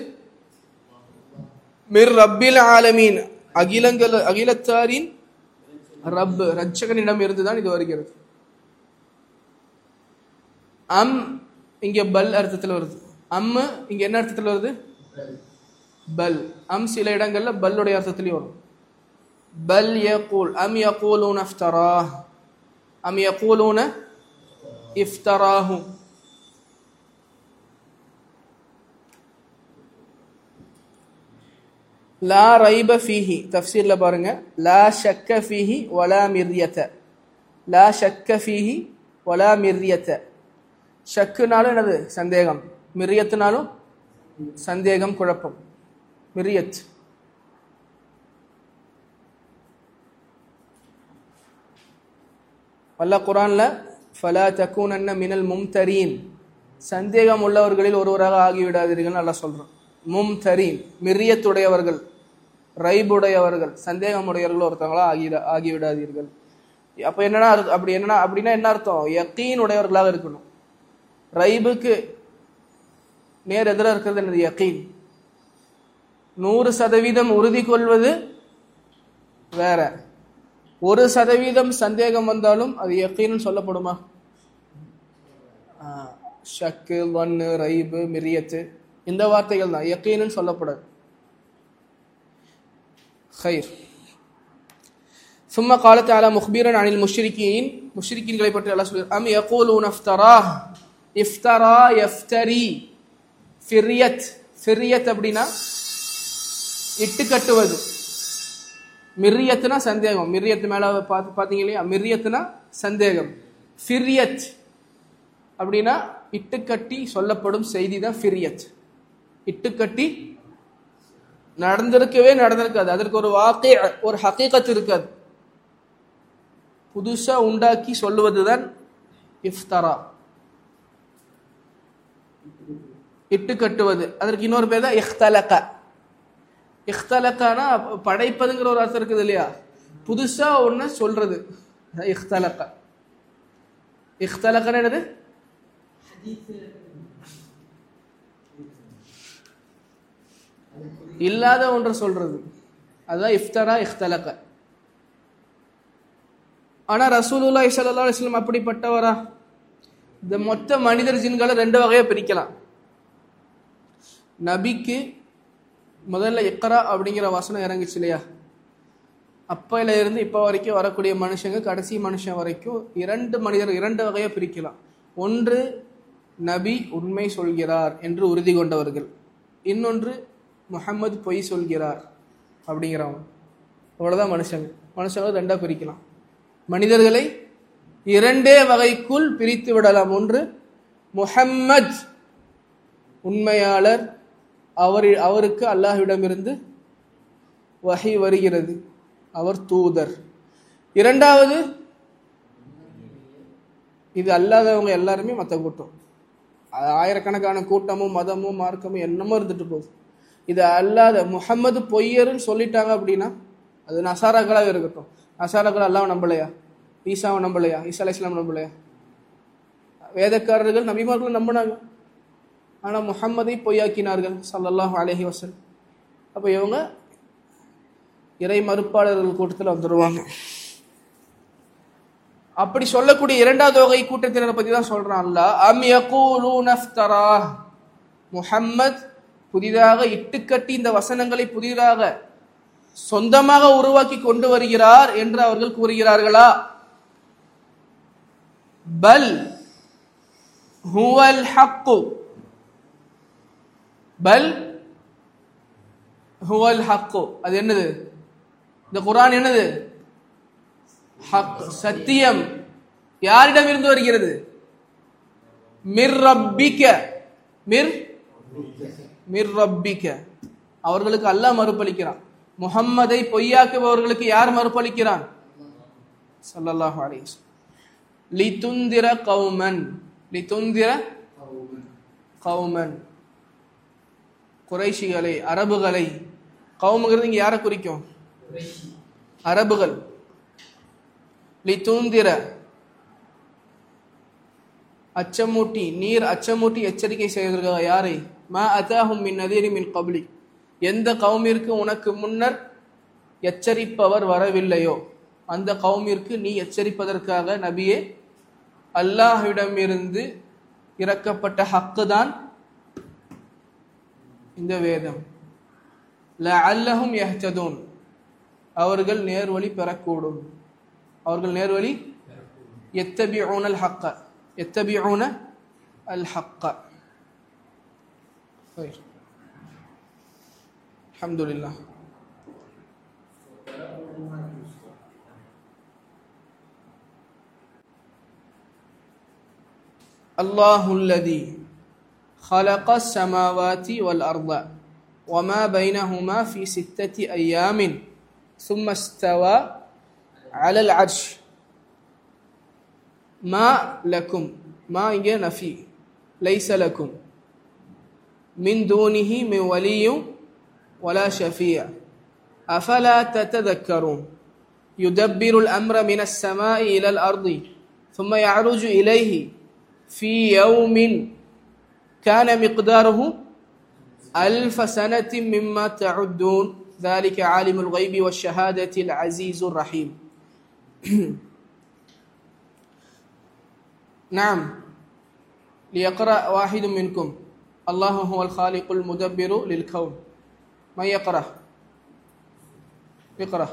மிர் ரப்பில் ஆலமீன் அகிலங்கள் அகிலத்தாரின் ரப் ரட்சகனிடம் இருந்துதான் இது வருகிறது அம் இங்க பல் அர்த்தத்தில் வருது அம்மு இங்க என்ன அர்த்தத்தில் வருது பல் அம் சில இடங்கள்ல பல்லுடைய அர்த்தத்திலையும் வரும் பல் யகூல் அம் யகூலூன இஃப்தராஹ் அம் யகூலூன இஃப்தராஹு லா ரைப ஃபீஹி தஃப்சீர்ல பாருங்க லா ஷக்க ஃபீஹி வலா மிர்யத லா ஷக்க ஃபீஹி வலா மிர்யத ஷக்குனாலும் என்னது சந்தேகம் மிரியத்துனாலும் சந்தேகம் குழப்பம் மிரியத் அல்லாஹ் குரான்ல ஃபலா தக்கூனன்ன மினல் மும்தரீன் சந்தேகம் உள்ளவர்களில் ஒருவராக ஆகிவிடாதீர்கள் நல்லா சொல்றோம் மும்தரீன் மிரியத்துடையவர்கள் ரைபுடையவர்கள் சந்தேகமுடையவர்கள் ஒருத்தவங்களா ஆகி ஆகிவிடாதீர்கள் அப்ப என்னன்னா அர்த்த- அப்படி என்னன்னா அப்படின்னா என்ன அர்த்தம் யக்கீன் உடையவர்களாக இருக்கணும் ரைபுக்கு நேர் எதிராக இருக்கிறது என்னது யக்கீன் நூறு சதவீதம் உறுதி கொள்வது வேற ஒரு சதவீதம் சந்தேகம் வந்தாலும் அது யக்கீன்னு சொல்லப்படுமா ஆ, ஷக்கு வன்னு ரைபு மிரியத்து இந்த வார்த்தைகள் தான் யக்கீன்னு சொல்லப்படாது خير ثم قال تعالى مخبرا عن المشركين مشركين களை பற்றி அல்லாஹ் சொல்கிறார் அம் يقولون افتراه افترى يفتري ஃபிரியத் ஃபிரியத் அப்படின்னா இட்டு கட்டுவது மிரியத்துனா சந்தேகம் மிரியத்து மேல பார்த்து பார்த்தீங்க இல்லையா மிரியத்துனா சந்தேகம் ஃபிரியத் அப்படின்னா இட்டுக்கட்டி சொல்லப்படும் செய்தி தான் ஃபிரியத் இட்டுக்கட்டி நடந்திருக்கவே நடந்திருக்காது அதற்கு ஒரு வாக்கை ஒரு ஹக்கீகத் இருக்காது புதுசா உண்டாக்கி சொல்லுவதுதான் இஃப்தரா இட்டு கட்டுவது அதற்கு இன்னொரு பேர் தான் இஹ்தலக இஹ்தலக்கானா படைப்பதுங்கிற ஒரு அர்த்தம் இருக்குது இல்லையா புதுசா ஒண்ணு சொல்றது அதான் இஹ்தலக இஹ்தலகன்னு என்னது இல்லாத ஒன்றை சொல்றது அதுதான் இஃப்தரா இஹ்தலக ஆனா ரசூலுல்லாஹி ஸல்லல்லாஹு அலைஹி வஸல்லம் அப்படிப்பட்டவரா இந்த மொத்த மனிதர் ஜின்களை ரெண்டு வகையா பிரிக்கலாம் நபிக்கு முதல்ல இக்ரா அப்படிங்கிற வசனம் இறங்குச்சு இல்லையா அப்பையில இருந்து இப்போ வரைக்கும் வரக்கூடிய மனுஷங்க கடைசி மனுஷன் வரைக்கும் இரண்டு மனிதர் இரண்டு வகையா பிரிக்கலாம் ஒன்று நபி உண்மை சொல்கிறார் என்று உறுதி கொண்டவர்கள் இன்னொன்று முஹம்மது பொய் சொல்கிறார் அப்படிங்கிறவங்க அவ்வளவுதான் மனுஷங்க மனுஷங்க ரெண்டா பிரிக்கலாம் மனிதர்களை இரண்டே வகைக்குள் பிரித்து விடலாம் ஒன்று முஹம்மத் உண்மையாளர் அவர் அவருக்கு அல்லாஹ்விடமிருந்து வஹி வருகிறது அவர் தூதர் இரண்டாவது இது அல்லாதவங்க எல்லாருமே மற்ற கூட்டம் ஆ- ஆயிரக்கணக்கான கூட்டமும் மதமும் மார்க்கமும் என்னமோ இருந்துட்டு போகுது இது அல்லாத முஹம்மது பொய்யர்னு சொல்லிட்டாங்க அப்படின்னா அது நசாராக்களாக இருக்கட்டும் நசாராக்கள் அல்லாஹ் நம்பலையா ஈசாவை நம்பலையா ஈசா அலை இஸ்லாம் நம்பலையா வேதக்காரர்கள் நபிமார்களும் நம்பினாங்க ஆனால் முஹம்மதை பொய்யாக்கினார்கள் ஸல்லல்லாஹு அலைஹி வஸல்லம் அப்போ இவங்க இறை மறுப்பாளர்கள் கூட்டத்தில் வந்துடுவாங்க அப்படி சொல்லக்கூடிய இரண்டாவது வகை கூட்டத்தினரை பத்தி தான் சொல்றான் அல்லாஹ் அம் யகூலூன இஃப்தரா முஹம்மத் புதிதாக இட்டுக்கட்டி இந்த வசனங்களை புதிதாக சொந்தமாக உருவாக்கி கொண்டு வருகிறார் என்று அவர்கள் கூறுகிறார்களா பல் ஹுவல் ஹக்கு பல் ஹுவல் ஹக்கு அது என்னது இந்த குர்ஆன் என்னது ஹக் சத்தியம் யாரிடம் இருந்து வருகிறது மிர் ரப்பிக்க மிர் மிர் ரப்பிக்க அவர்களுக்கு அல்லாஹ் மறுப்பளிக்கிறான் முஹம்மதை பொய்யாக்குபவர்களுக்கு யார் மறுப்பளிக்கிறான் ஸல்லல்லாஹு அலைஹி வஸல்லம் லிதுந்திர கௌமன் லிதுந்திர கௌமன் குறைஷிகளை அரபுகளை கௌமுங்கிறது இங்க யாரை குறிக்கும் அரபுகள் லிதுந்திர அச்சமூட்டி நீர் அச்சமூட்டி எச்சரிக்கை செய்வதற்காக யாரை மா அதாஹும் மின் நதீரி மின் கப்லி எந்த கௌமிற்கு உனக்கு முன்னர் எச்சரிப்பவர் வரவில்லையோ அந்த கௌமிற்கு நீ எச்சரிப்பதற்காக நபியே அல்லாஹ்விடமிருந்து இறக்கப்பட்ட ஹக்கு தான் இந்த வேதம் லஅல்லஹும் யஹ்ததூன் அவர்கள் நேர்வழி பெறக்கூடும் அவர்கள் நேர்வழி எத்தபியூன அல் ஹக்க எத்தபியூன அல் ஹக்க அல்ஹம்துலில்லாஹ் الله الذي خلق السماوات والأرض وما بينهما في ستة أيام ثم استوى على العرش ما لكم ما இங்கே நஃபி ليس لكم من دونه من ولي ولا شفيع أفلا تتذكرون يدبر الأمر من السماء إلى الأرض ثم يعرج إليه في يوم كان مقداره ألف سنة مما تعدون ذلك عالم الغيب والشهادة العزيز الرحيم نعم ليقرأ واحد منكم الله هو الخالق المدبر للكون من يقرأ اقرأ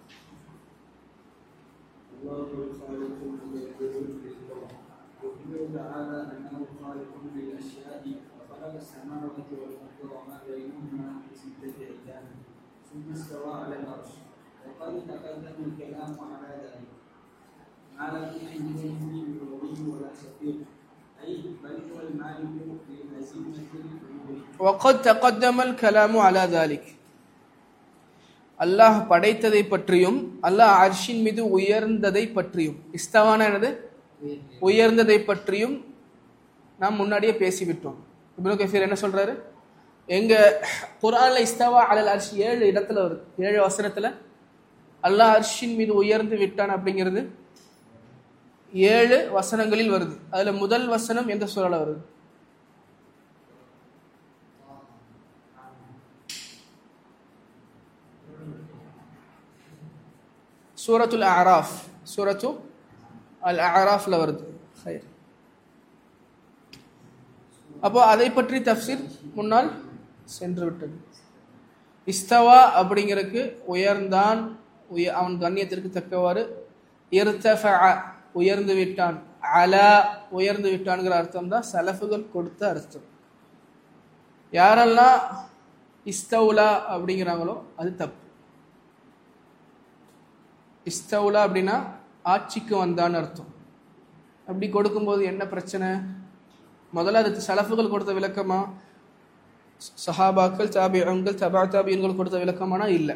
الله الخالق المدبر للكون يخبر تعالى انه خالق للاشياء وخلق السماوات والارض وما بينهما في سته ايام ثم استوى على العرش وقد تقدم الكلام على ذلك ما لكم من دونه من ولي ولا شفيع اي بل هو المالك للهزيمه الامور وقد تقدم الكلام على ذلك அல்லாஹ் படைத்ததை பற்றியும் அல்லாஹ் அர்ஷின் மீது உயர்ந்ததை பற்றியும் இஸ்தவான என்னது உயர்ந்ததை பற்றியும் நாம் முன்னாடியே பேசிவிட்டோம் இப்னு கஃபீர் என்ன சொல்றாரு எங்க குர்ஆன்ல இஸ்தவா அலல் அர்ஷ் ஏழு இடத்துல வருது ஏழு வசனத்துல அல்லாஹ் அர்ஷின் மீது உயர்ந்து விட்டான் அப்படிங்கிறது ஏழு வசனங்களில் வருது அதுல முதல் வசனம் எந்த சூழல வருது சூரத்துல் அராஃப் சூரத்து அல் அராஃப்ல வருது ஹைர் அப்போ அதை பற்றி தஃப்சீர் முன்னால் சென்று விட்டது இஸ்தவா அப்படிங்கிறதுக்கு உயர்ந்தான் உய அவன் கண்ணியத்திற்கு தக்கவாறு இர்தஃபஅ உயர்ந்து விட்டான் அலா உயர்ந்து விட்டான்ங்கிற அர்த்தம் தான் சலஃபுகள் கொடுத்த அர்த்தம் யாரெல்லாம் இஸ்தவுலா அப்படிங்கிறாங்களோ அது தப்பு இஸ்தவுலா அப்படின்னா ஆட்சிக்கு வந்தான்னு அர்த்தம் அப்படி கொடுக்கும்போது என்ன பிரச்சனை முதல்ல அது சலஃபுகள் கொடுத்த விளக்கமா சஹாபாக்கள் தாபியங்கள் தபா தாபியன்கள் கொடுத்த விளக்கமானா இல்லை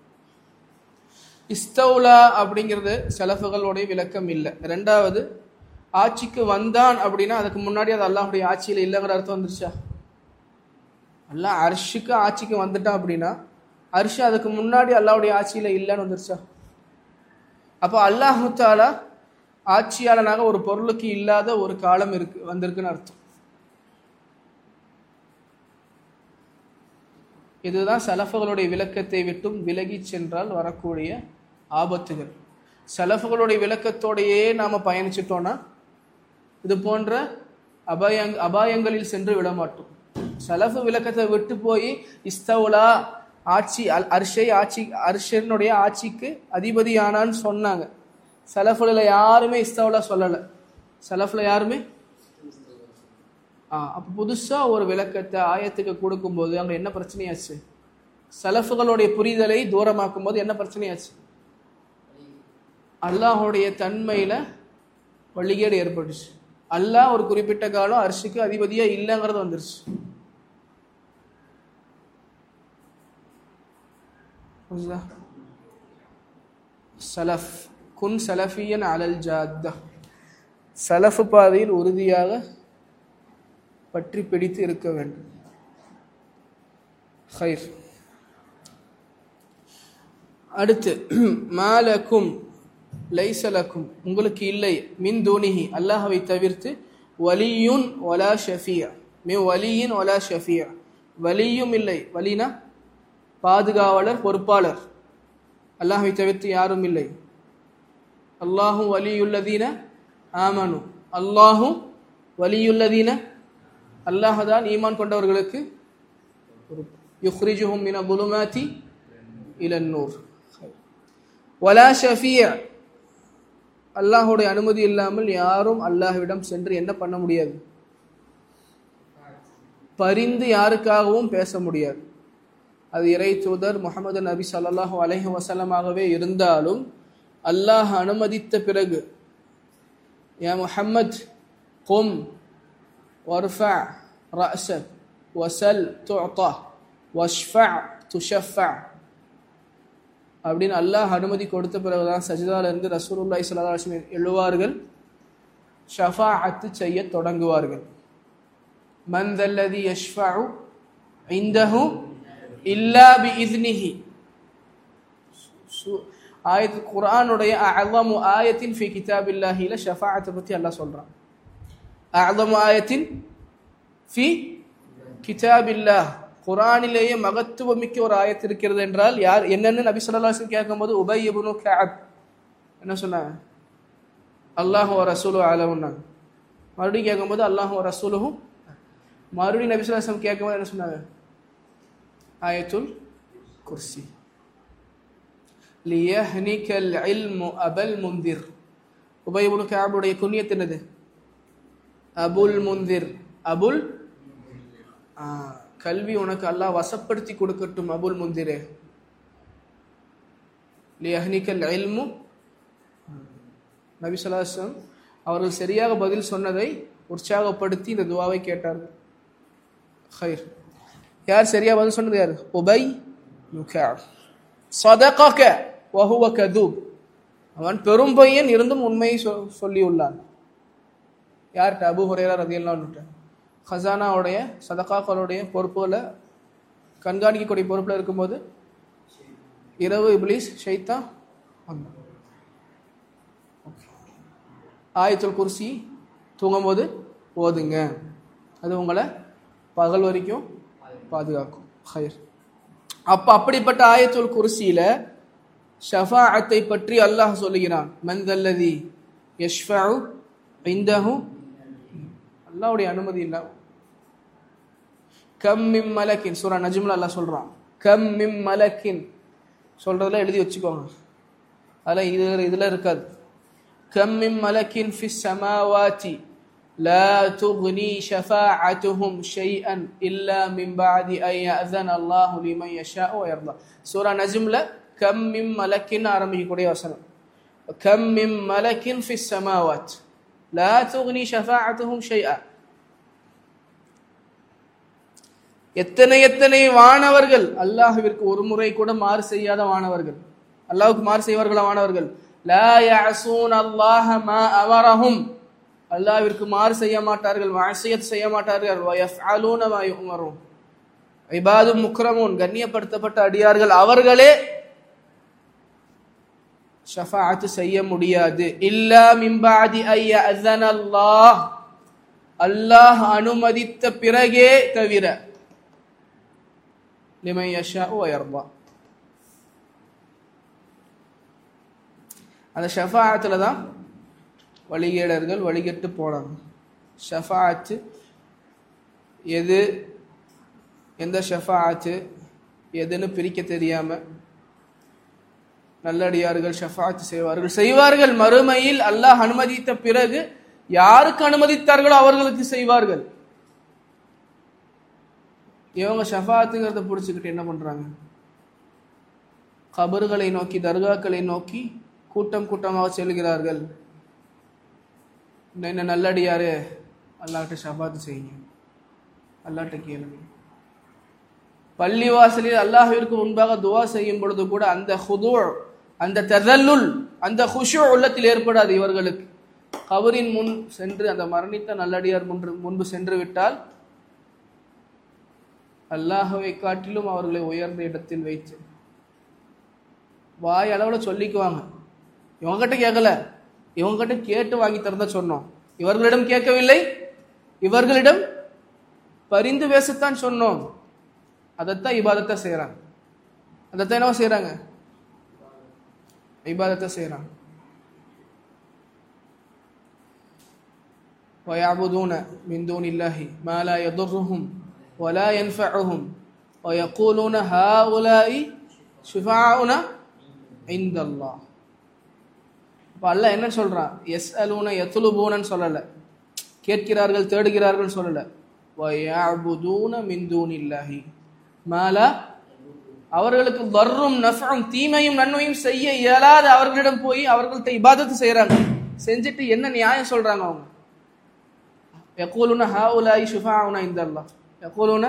இஸ்தவுலா அப்படிங்கிறது சலஃபுகளுடைய விளக்கம் இல்லை ரெண்டாவது ஆட்சிக்கு வந்தான் அப்படின்னா அதுக்கு முன்னாடி அது அல்லாஹுடைய ஆட்சியில் இல்லைங்கிற அர்த்தம் வந்துருச்சா அல்லாஹ் அர்ஷுக்கு ஆட்சிக்கு வந்துட்டான் அப்படின்னா அரிசி அதுக்கு முன்னாடி அல்லாஹ்வுடைய ஆட்சியில இல்லைன்னு வந்துருச்சா அப்போ அல்லாஹு தாலா ஆட்சியாளனாக ஒரு பொருளுக்கு இல்லாத ஒரு காலம் இருக்கு வந்திருக்குன்னு அர்த்தம் இதுதான் சலஃபுகளுடைய விளக்கத்தை விட்டும் விலகி சென்றால் வரக்கூடிய ஆபத்துகள் சலஃபுகளுடைய விளக்கத்தோடையே நாம பயணிச்சிட்டோம்னா இது போன்ற அபாயங் அபாயங்களில் சென்று விட மாட்டோம் சலஃபு விளக்கத்தை விட்டு போய் இஸ்தவுலா ஆட்சி அல் அர்ஷை ஆட்சி அர்ஷனுடைய ஆட்சிக்கு அதிபதியானான்னு சொன்னாங்க சலஃபுல யாருமே இஸ்தவுலா சொல்லலை சலஃப்ல யாருமே ஆ அப்போ புதுசாக ஒரு விளக்கத்தை ஆயத்துக்கு கொடுக்கும்போது அங்கே என்ன பிரச்சனையாச்சு சலஃபுகளுடைய புரிதலை தூரமாக்கும் போது என்ன பிரச்சனையாச்சு அல்லாஹுடைய தன்மையில வழிகேடு ஏற்பட்டுச்சு அல்லாஹ் ஒரு குறிப்பிட்ட காலம் அரிசிக்கு அதிபதியா இல்லைங்கிறது வந்துருச்சு புரியுதா? சலஃப் குன் சலஃபியன் அலல் ஜாத்தா சலஃபு பாதையில் உறுதியாக பற்றி பிடித்து இருக்க வேண்டும் ஹைர் அடுத்து மாலக்கும் லைசலக்கும் உங்களுக்கு இல்லை மின் தூணிஹி அல்லாஹவை தவிர்த்து வலியுன் ஒலா ஷஃபியா மீ வலியின் ஒலா ஷஃபியா வலியும் இல்லை வலினா பாதுகாவலர் பொறுப்பாளர் அல்லாஹவை தவிர்த்து யாரும் இல்லை அல்லாஹு வலியுள்ளதீன ஆமனு அல்லாஹு வலியுள்ளதீன அல்லாஹ் தான் ஈமான் கொண்டவர்களுக்கு யுஹ்ரிஜுஹும் மின புலுமாத்தி இலன் நூர் வலா ஷஃபியா அல்லாஹுடைய அனுமதி இல்லாமல் யாரும் அல்லாஹ்விடம் சென்று என்ன பண்ண முடியாது பரிந்து யாருக்காகவும் பேச முடியாது அது இறை தூதர் முகமது நபி ஸல்லல்லாஹு அலைஹி வஸல்லமாகவே இருந்தாலும் அல்லாஹ் அனுமதித்த பிறகு யா முஹம்மத் கும் வர்ஃபா ரஅஸக் வசல் துஅதா வஷ்ஃபா துஷஃபா அப்படின்னு அல்லாஹ் அனுமதி கொடுத்த பிறகுதான் சஜிதால இருந்து ரசூலுல்லாஹி ஸல்லல்லாஹு அலைஹி வஸல்லம் எழுவார்கள் ஷஃபாஅத்து செய்ய தொடங்குவார்கள் மன் தல்லதி யஷ்ஃபஉ இந்தஹு இல்லா பிஇذنஹி ஆயத்து குர்ஆனுடைய அஅலமு ஆயத்தின் ஃபி கிதாபில்லாஹில ஷஃபாஅத்தை பத்தி அல்லாஹ் சொல்றான் அஅலமு ஆயத்தின் ஃபி கிதாபில்லாஹ் குரானிலேயே மகத்துவமிக்க ஒரு ஆயத்து இருக்கிறது என்றால் யார் என்னன்னு நபி ஸல்லல்லாஹு அலைஹி கேட்கும்போது உபை இப்னு கஅப் என்ன சொன்னாங்க அல்லாஹ் வ ரசூலு அலவுன்னாங்க மறுபடியும் கேட்கும்போது அல்லாஹ் வ ரசூலுஹு மறுபடியும் நபி ஸல்லல்லாஹு அலைஹி கேட்கும்போது என்ன சொன்னாங்க ஆயத்துல் குர்சி லியஹ்னிகல் இல்மு அபல் முந்திர் உபை இப்னு கஅபுடைய குன்னியத் என்னது அபுல் முந்திர் அபுல் ஆ கல்வி உனக்கு அல்லாஹ் வசப்படுத்தி கொடுக்கட்டும் அபுல் முந்திரே லியஹ்னிகல் இல்மு நபி ஸல்லல்லாஹு அவர்கள் சரியாக பதில் சொன்னதை உற்சாகப்படுத்தி இந்த துவாவை கேட்டார்கள் ஹைர் யார் சரியா பதில் சொன்னது யார் உபை முகாப் சதகக வஹுவ கதூப் அவன் பெரும் பையன் இருந்தும் உண்மையை சொ- சொல்லியுள்ளான் யார்கிட்ட அபு ஹுரேரா ரதியல்லான்னு ஹசானாவுடைய சதகாக்களுடைய பொறுப்புகளை கண்காணிக்கக்கூடிய பொறுப்பில் இருக்கும்போது இரவு இப்லீஸ் ஷைத்தா வந்தான் ஆயத்துல் குர்சி தூங்கும்போது ஓதுங்க அது உங்களை பகல் வரைக்கும் பாதுகாக்கும் ஹைர் அப்ப அப்படிப்பட்ட ஆயத்துல் குர்சியில ஷஃபாஅத்தை பற்றி அல்லாஹ் சொல்லுகிறான் மந்தல்லதி யஷ்ஃபஉ இந்தஹு அல்லாஹ்வுடைய அனுமதி இல்ல கம் மிம் மலக்கின் சூரா நஜ்ம்ல அல்லாஹ் சொல்றான் கம் மிம் மலக்கின் சொல்றதுல எழுதி வச்சுக்கோங்க அதெல்லாம் இதுல இதுல இருக்காது கம் மிம் மலக்கின் ஃபிஸ் சமாவாதி لا تغني شفاعتهم شيئا إلا من بعد أن يأذن الله لمن يشاء ويرضى سورة نجمல கம் மிம் மலக்கின்னு ஆரம்பிக்கக்கூடிய வசனம் கம் மிம் மலக்கின் ஃபிஸ் சமாவாத் லா துக்னி ஷஃபாஅத்துஹும் ஷைஆ எத்தனை எத்தனை வானவர்கள் அல்லாஹ்விற்கு ஒரு முறை கூட மாறு செய்யாத வானவர்கள் அல்லாஹ்வுக்கு மாறு செய்வார்களா வானவர்கள் லா யஅஸூன் அல்லாஹ மா அமரஹும் அல்லாஹ்விற்கு மாறு செய்ய மாட்டார்கள் மஅசியத் செய்ய மாட்டார்கள் வ யஃஅலூன மா யுமரூன் இபாதும் முக்ரமூன் கண்ணியப்படுத்தப்பட்ட அடியார்கள் அவர்களே ஷஃபாஅத் செய்ய முடியாது இல்லா மிம்பாதி ஐய அல்லாஹ் அல்லாஹ் அனுமதித்த பிறகே தவிர லிமன் யஷாஉ வயர்தா அந்த ஷஃபாஅத்தில் தான் வழிகேடர்கள் வழிகெட்டு போனாங்க ஷஃபாஅத்து எது எந்த ஷஃபாஅத்து எதுன்னு பிரிக்க தெரியாம நல்லடியார்கள் ஷஃபாத் செய்வார்கள் செய்வார்கள் மறுமையில் அல்லாஹ் அனுமதித்த பிறகு யாருக்கு அனுமதித்தார்களோ அவர்களுக்கு செய்வார்கள் இவங்க ஷஃபாத்துங்கிறத பிடிச்சிக்கிட்டு என்ன பண்றாங்க கபறுகளை நோக்கி தர்காக்களை நோக்கி கூட்டம் கூட்டமாக செல்கிறார்கள் என்ன நல்லடியாரு அல்லாஹ்ட்ட ஷஃபாத்து செய்யுங்க அல்லாஹ்ட்ட கேளுங்க பள்ளிவாசலில் அல்லாஹ்விற்கு முன்பாக துவா செய்யும் பொழுது கூட அந்த ஹுது அந்த ததல்லுல் அந்த ஹுஷு உள்ளத்தில் ஏற்படாது இவர்களுக்கு கபரின் முன் சென்று அந்த மரணித்த நல்லடியார் முன்று முன்பு சென்று விட்டால் அல்லாஹவை காட்டிலும் அவர்களை உயர்ந்த இடத்தில் வைத்து வாய் அளவில் சொல்லிக்குவாங்க இவங்ககிட்ட கேட்கல இவங்ககிட்ட கேட்டு வாங்கி தரத சொன்னோம் இவர்களிடம் கேட்கவில்லை இவர்களிடம் பரிந்து பேசத்தான் சொன்னோம் அதைத்தான் இபாதத்தை செய்கிறாங்க அதைத்தான் என்னவோ செய்கிறாங்க இபாதத்தை செய்கிறாங்க ويعبدون من دون الله ما لا يضرهم ولا ينفعهم ويقولون هؤلاء شفعاؤنا عند الله அப்போ அல்லாஹ் என்ன சொல்றான் எஸ் அலூன எத்துலுபூனன்னு சொல்லலை கேட்கிறார்கள் தேடுகிறார்கள் சொல்லலை வயாபுதூன மிந்தூனில்லாஹி மாலா அவர்களுக்கு வர்றும் நஃபும் தீமையும் நன்மையும் செய்ய இயலாத அவர்களிடம் போய் அவர்கள்ட்ட இபாதத்து செய்றாங்க செஞ்சுட்டு என்ன நியாயம் சொல்றாங்க அவங்க யகூலுன ஹாஉலாய் ஷுஃபாஉனா இந்தல்லாஹ் யகூலுன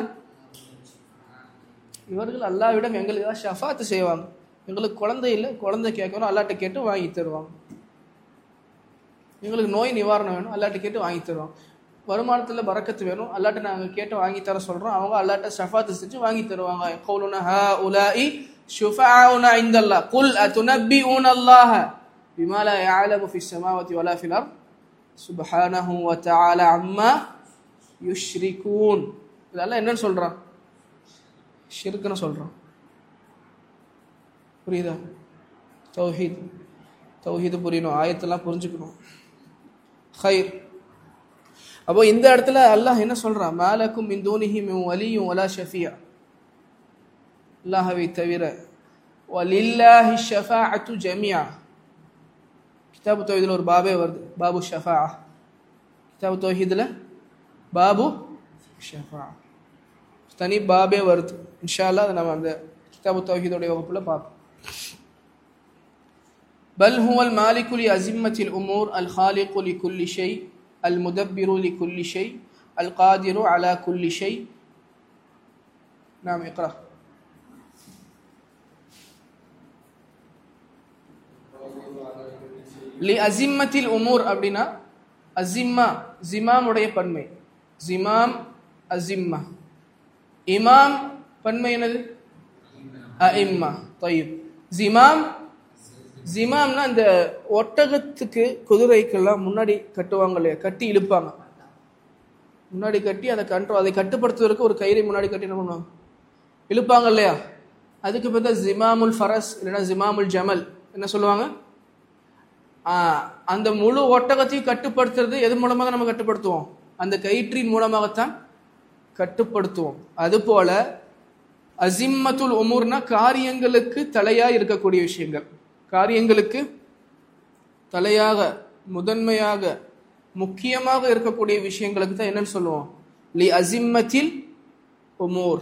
இவர்கள் அல்லாஹ்விடம் எங்களுக்கு ஷஃபாத்து செய்வாங்க எங்களுக்கு குழந்தை இல்லை குழந்தை கேட்கணும் அல்லாட்ட கேட்டு வாங்கி தருவாங்க எங்களுக்கு நோய் நிவாரணம் வேணும் அல்லாட்ட கேட்டு வாங்கி தருவாங்க வருமானத்தில் பறக்கத்து வேணும் அல்லாட்ட நாங்கள் கேட்டு வாங்கி தர சொல்கிறோம் அவங்க அல்லாட்ட ஷஃபாத்து செஞ்சு வாங்கி தருவாங்க கௌலுன ஹா உலாஇ ஷுஃபாஉனா இந்தல்லாஹ் குல் அதுனப்பிஊன அல்லாஹ பிமா லா يعلم في السماوات ولا في الأرض سبحانه وتعالى عما يشركون இதெல்லாம் என்னன்னு சொல்றான் ஷிர்க்குன்னு சொல்றான் புரியுதா தௌஹீத் தௌஹீது புரியணும் ஆயத்தெல்லாம் புரிஞ்சுக்கணும் ஹைர் அப்போ இந்த இடத்துல அல்லாஹ் என்ன சொல்றான் மாலக்கும் மின் தூனிஹி மின் வலியும் வலா ஷஃபியா அல்லாஹவை தவிர வலில்லாஹி ஷஃபாஅத்து ஜமியா கிதாபு தௌஹீதில் ஒரு பாபே வருது பாபு ஷஃபா கிதாபு தௌஹீதில் பாபு ஷஃபா தனி பாபே வருது இன்ஷா அல்லாஹ் அதை நம்ம அந்த கிதாபு தௌஹீதுடைய வகுப்புல பார்ப்போம் بل هو المالك لأزمة الأمور الخالق لكل شيء المدبر لكل شيء القادر على كل شيء نعم اقرأ لأزمة الأمور அப்படின்னா அசிம்மா ஜிமாம் உடைய பன்மை ஜிமாம் அசிம்மா இமாம் பன்மை என்னது அஇம்மா தயிப் ஜிமாம் ஜிமாம்னா இந்த ஒட்டகத்துக்கு குதிரைக்கெல்லாம் முன்னாடி கட்டுவாங்க இல்லையா கட்டி இழுப்பாங்க முன்னாடி கட்டி அதை கண்ட்ரோல் அதை கட்டுப்படுத்துவதற்கு ஒரு கயிறை முன்னாடி கட்டி என்ன பண்ணுவாங்க இழுப்பாங்க இல்லையா அதுக்கு பார்த்தா ஜிமாமுல் ஃபரஸ் இல்லைன்னா ஜிமாமுல் ஜமல் என்ன சொல்லுவாங்க ஆஹ், அந்த முழு ஒட்டகத்தையும் கட்டுப்படுத்துறது எது மூலமாக நம்ம கட்டுப்படுத்துவோம் அந்த கயிற்றின் மூலமாகத்தான் கட்டுப்படுத்துவோம் அதுபோல அசிம்மத்துல் உமூர்னா காரியங்களுக்கு தலையா இருக்கக்கூடிய விஷயங்கள் காரியங்களுக்கு தலையாக முதன்மையாக முக்கியமாக இருக்கக்கூடிய விஷயங்களுக்கு தான் என்னன்னு சொல்லுவோம் லி அசிம்மத்தில் உமூர்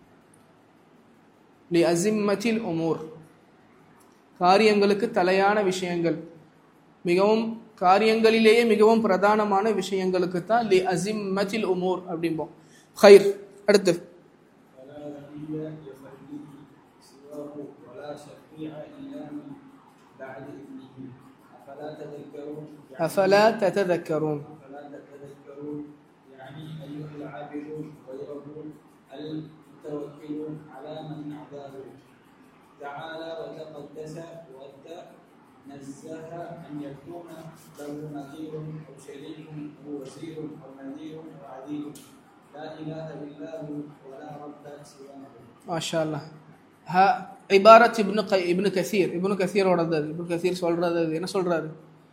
லி அசிம்மத்தில் உமூர் காரியங்களுக்கு தலையான விஷயங்கள் மிகவும் காரியங்களிலேயே மிகவும் பிரதானமான விஷயங்களுக்கு தான் லி அசிம்மத்தில் உமூர் அப்படிம்போம் ஹைர் அடுத்து ولا ولي لفرده سواه ولا شفيع إلا من بعد إذنه أفلا تذكرون يعني أفلا تتذكرون أفلا تتذكرون يعني أيها العابدون غيره المتوسلون نزه أن يكون له نظير أو شريك أو وزير أو نذير أو عديل لا إله إلا هو ولا رب سواه மாஷா அல்லாஹ் ஹ இபாரத் இப்னு க இப்னு கசீர் இப்னு கசீரோடது அது இப்னு கசீர் சொல்றது அது என்ன சொல்றாரு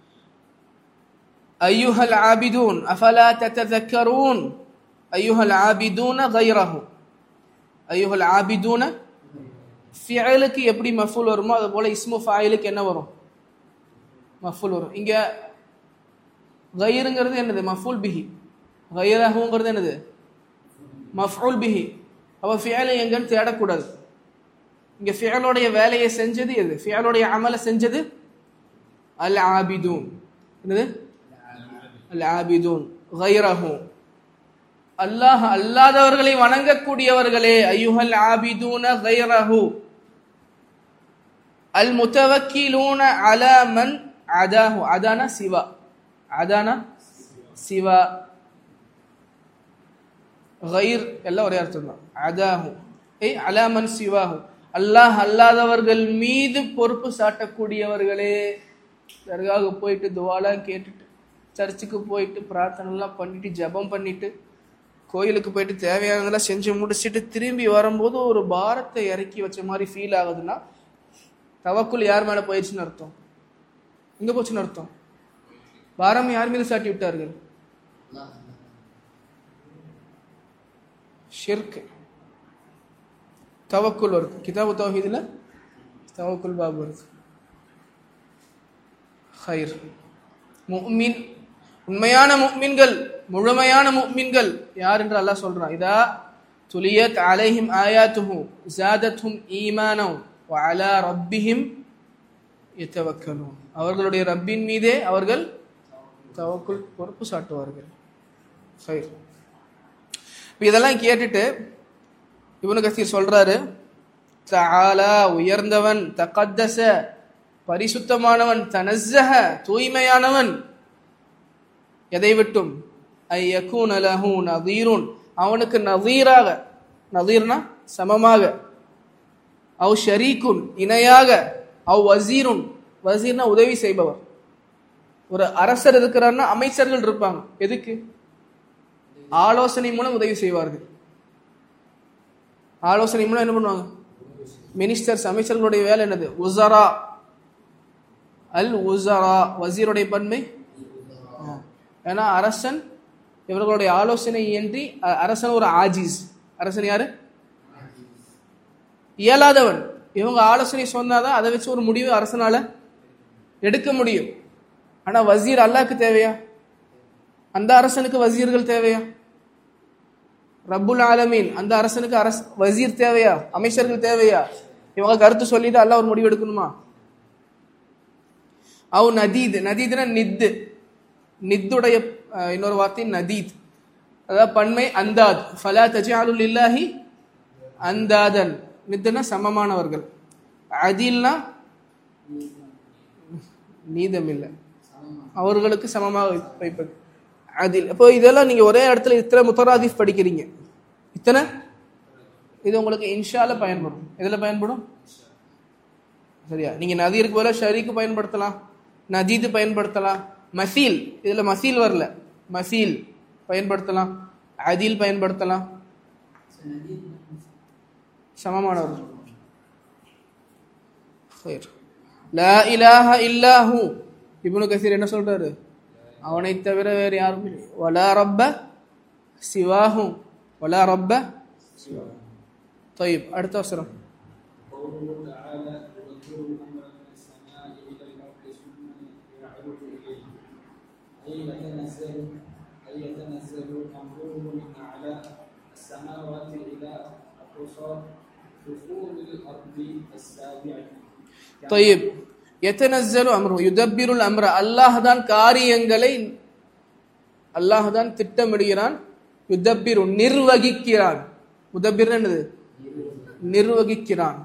ஐயுஹல் ஆபிதூன் அஃபலா தத்தذكرون ஐயுஹல் ஆபிதூன غيره ஐயுஹல் ஆபிதூன ஃபியலுக்கு எப்படி மஃபூல் வருமோ அது போல இஸ்மு ஃபாயிலுக்கு என்ன வரும் மஃபூல் வரும் இங்க கயிறுங்கிறது என்னது மஃபூல் பிஹி கயிரஹுங்கிறது என்னது மஃபூல் பிஹி அப்போ ஃபியலை எங்கன்னு தேடக்கூடாது இங்க ஃபியலுடைய வேலையை செஞ்சது எது ஃபியலுடைய அமலை செஞ்சது அல் ஆபிதூன் என்னது அல் ஆபிதூன் கைரஹு அல்லாஹ் அல்லாதவர்களை வணங்கக்கூடியவர்களே ஐயுஹல் ஆபிதூன கைரஹு அல் முத்தவக்கிலூன அல மன் அதாஹு அதானா சிவா அதானா சிவா கயிர் எல்லாம் ஒரே அர்த்தம் தான் அதாஹு ஏய் அலாமன் சிவாஹு அல்லாஹ் அல்லாதவர்கள் மீது பொறுப்பு சாட்டக்கூடியவர்களே தர்காவுக்கு போயிட்டு துவாலாம் கேட்டுட்டு சர்ச்சுக்கு போயிட்டு பிரார்த்தனைலாம் பண்ணிட்டு ஜெபம் பண்ணிட்டு கோயிலுக்கு போயிட்டு தேவையானதெல்லாம் செஞ்சு முடிச்சுட்டு திரும்பி வரும்போது ஒரு பாரத்தை இறக்கி வச்ச மாதிரி ஃபீல் ஆகுதுன்னா தவக்குள் யார் மேலே போயிடுச்சுன்னு அர்த்தம் எங்கே போச்சுன்னு அர்த்தம் பாரம் யார் மீது சாட்டி விட்டார்கள் அல்லாஹ் ஷிர்க் தவக்குல் வருது கிதாபு தௌஹீதுல தவக்குல் பாபு வருது ஹைர் முஃமின் உண்மையான முஃமின்கள் முழுமையான முஃமின்கள் யார் என்று அல்லாஹ் சொல்றான் இதா துலியத் அலைஹிம் ஆயாத்துஹு ஜாதத்ஹும் ஈமானம் வ அலா ரப்பிஹிம் யதவக்கலூன் அவர்களுடைய ரப்பின் மீதே அவர்கள் தவக்குல் பொறுப்பு சாட்டுவார்கள் ஹைர் இப்ப இதெல்லாம் கேட்டுட்டு இவனு கசீர் சொல்றாரு தஆலா உயர்ந்தவன் தகத்தச பரிசுத்தமானவன் தனஸ்ஸஹ தூய்மையானவன் எதை விட்டும் ஐ யகூன லஹு நதீருன் அவனுக்கு நதீராக நதீர்னா சமமாக அவ் ஷரீக்குன் இணையாக அவ் வசீருன் வசீர்னா உதவி செய்பவர் ஒரு அரசர் இருக்கிறார்னா அமைச்சர்கள் இருப்பாங்க எதுக்கு ஆலோசனை மூலம் உதவி செய்வார்கள் ஆலோசனை மூலம் என்ன பண்ணுவாங்க மினிஸ்டர்ஸ் அமைச்சர்களுடைய வேலை என்னது உசரா அல் உசரா வசீருடைய பன்மை ஆ. ஏன்னா அரசன் இவர்களுடைய ஆலோசனை இன்றி அ- அரசன் ஒரு ஆஜிஸ் அரசன் யாரு இயலாதவன் இவங்க ஆலோசனை சொன்னாதான் அதை வச்சு ஒரு முடிவு அரசனால எடுக்க முடியும் ஆனா வசீர் அல்லாஹ்க்கு தேவையா அந்த அரசனுக்கு வசீர்கள் தேவையா ரப்புல் ஆலமீன் அந்த அரசனுக்கு அரச வசீர் தேவையா அமைச்சர்கள் தேவையா இவங்க கருத்து சொல்லி தான் அல்லாஹ் ஒரு முடிவு எடுக்கணுமா அவ் நதீத் நதீத்னா நித்து நித்துடைய அஹ், இன்னொரு வார்த்தை நதீத் அதாவது பன்மை அந்தாத் ஃபலா தஜாலுல் இல்லாஹி அந்தாதன் நித்துனா சமமானவர்கள் அதில்னா நீதம் இல்லை அவர்களுக்கு சமமாக வை- வைப்பது அதில் இப்போ இதெல்லாம் நீங்க ஒரே இடத்துல இத்தனை முத்தராதிஃப் படிக்கிறீங்க இத்தனை இது உங்களுக்கு இன்ஷால பயன்படும் எதுல பயன்படும் சரியா நீங்க நதீருக்கு பதிலாக ஷரீக்கு பயன்படுத்தலாம் நதீது பயன்படுத்தலாம் மசீல் இதுல மசீல் வரல மசீல் பயன்படுத்தலாம் அதில் பயன்படுத்தலாம் சமமானவர்கள் خير لا இலாஹ இல்லாஹு இப்னு கசீர் என்ன சொல்றாரு அவனை தவிர வேறு யாரும் இல்லை வலா ரப்ப சிவாஹு வலா ரப்ப طيب அடுத்த வசனம் قوله تعالى يدبر الامر من السماء الى الارض ثم يعرج اليه اي يتنزل اي يتنزل امره من اعلى السماوات الى اقصى دخول الارض السابعه طيب يتنزل அம்ரு யுதப்பிருல் அம்ர அல்லாஹ் தான் காரியங்களை அல்லாஹ் தான் திட்டமிடுகிறான் யுதப்பிரு நிர்வகிக்கிறான் முதப்பிர் என்னது நிர்வகிக்கிறான்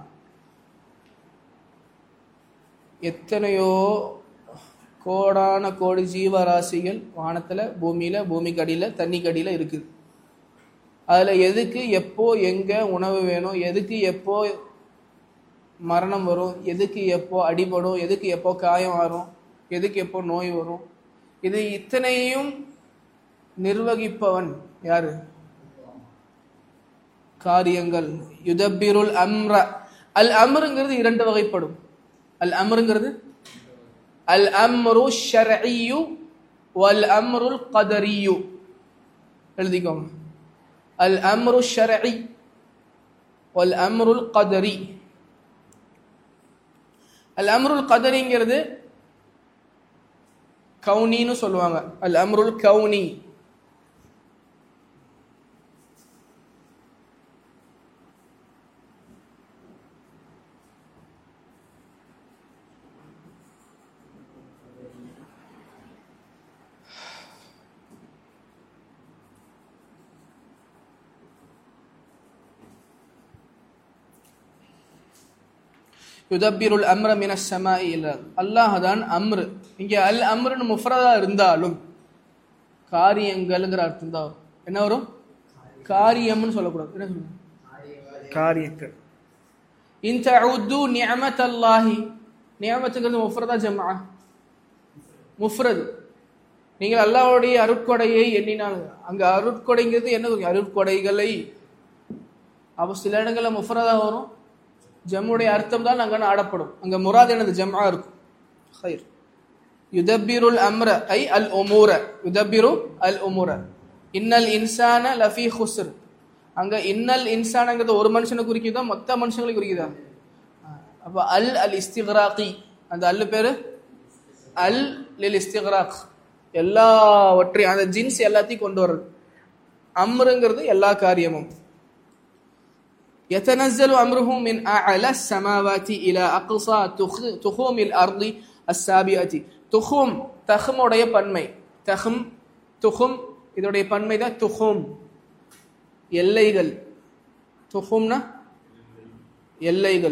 எத்தனையோ கோடான கோடி ஜீவராசிகள் வானத்துல பூமியில பூமிக்கு அடியில தண்ணிக்கு அடியில இருக்குது அதுல எதுக்கு எப்போ எங்க உணவு வேணும் எதுக்கு எப்போ மரணம் வரும் எதுக்கு எப்போ அடிபடும் எதுக்கு எப்போ காயம் வரும் எதுக்கு எப்போ நோய் வரும் இது இத்தனையும் நிர்வகிப்பவன் யாரு காரியங்கள் யுதப்பிருல் அம்ர அல் அம்ருங்கிறது இரண்டு வகைப்படும் அல் அம்ருங்கிறது அல் அம்ரு ஷர்இயு வல் அம்ருல் கதரியு எழுதிக்கோங்க அல் அம்ரு ஷர்இ வல் அம்ருல் கதரி அல் அம்ருல் கதரிங்கிறது கவுனின்னு சொல்லுவாங்க அல் அம்ருல் கவுனி யுதப்பிருல் அம்ர மின ஸமாஇ இல்ல அல்லாஹ் தான் அம்ரு இங்க அல் அம்ருன்னு முஃப்ரதா இருந்தாலும் காரியங்கள்ங்கிற அர்த்தம் தான் வரும் என்ன வரும் காரியம்னு சொல்லக்கூடாது என்ன சொல்லணும் காரியங்கள் இன் தஉது நிஅமத் அல்லாஹி நிஅமத்துங்கிறது முஃப்ரதா ஜம்ஆ முஃப்ரது நீங்கள் அல்லாஹ்வுடைய அருட்கொடையை எண்ணினால் அங்க அருட்கொடைங்கிறது என்ன சொல்லுங்க? அருட்கொடைகளை அப்போ சில இடங்கள்ல முஃப்ரதா வரும் ஜம்முடைய அர்த்தம் தான் அங்கே ஆடப்படும் அங்க முராத் எனது ஜம்ஆ இருக்கும் ஹைர் யுதப்பிருல் அம்ர ஐ அல் உமூர யுதப்பிரு அல் உமூர இன்னல் இன்சான லஃபி ஹுஸ்ர் அங்க இன்னல் இன்சானங்கிறது ஒரு மனுஷனை குறிக்குதா மொத்த மனுஷங்களை குறிக்குதா அப்ப அல் அல் இஸ்திக்ராகி அந்த அல்லு பேரு அல் லில் இஸ்திக்ராக் எல்லாவற்றையும் அந்த ஜின்ஸ் எல்லாத்தையும் கொண்டு வர்றது அம்ருங்கிறது எல்லா காரியமும் يتنزل أمره من أعلى السماوات إلى أقصى تخ- تخوم الأرض السابعة துஹும் தஹம் உடைய பன்மை தஹம் துஹும் இதோடைய பன்மை தான் துஹும் எல்லைகள் துஹும்னா எல்லைகள்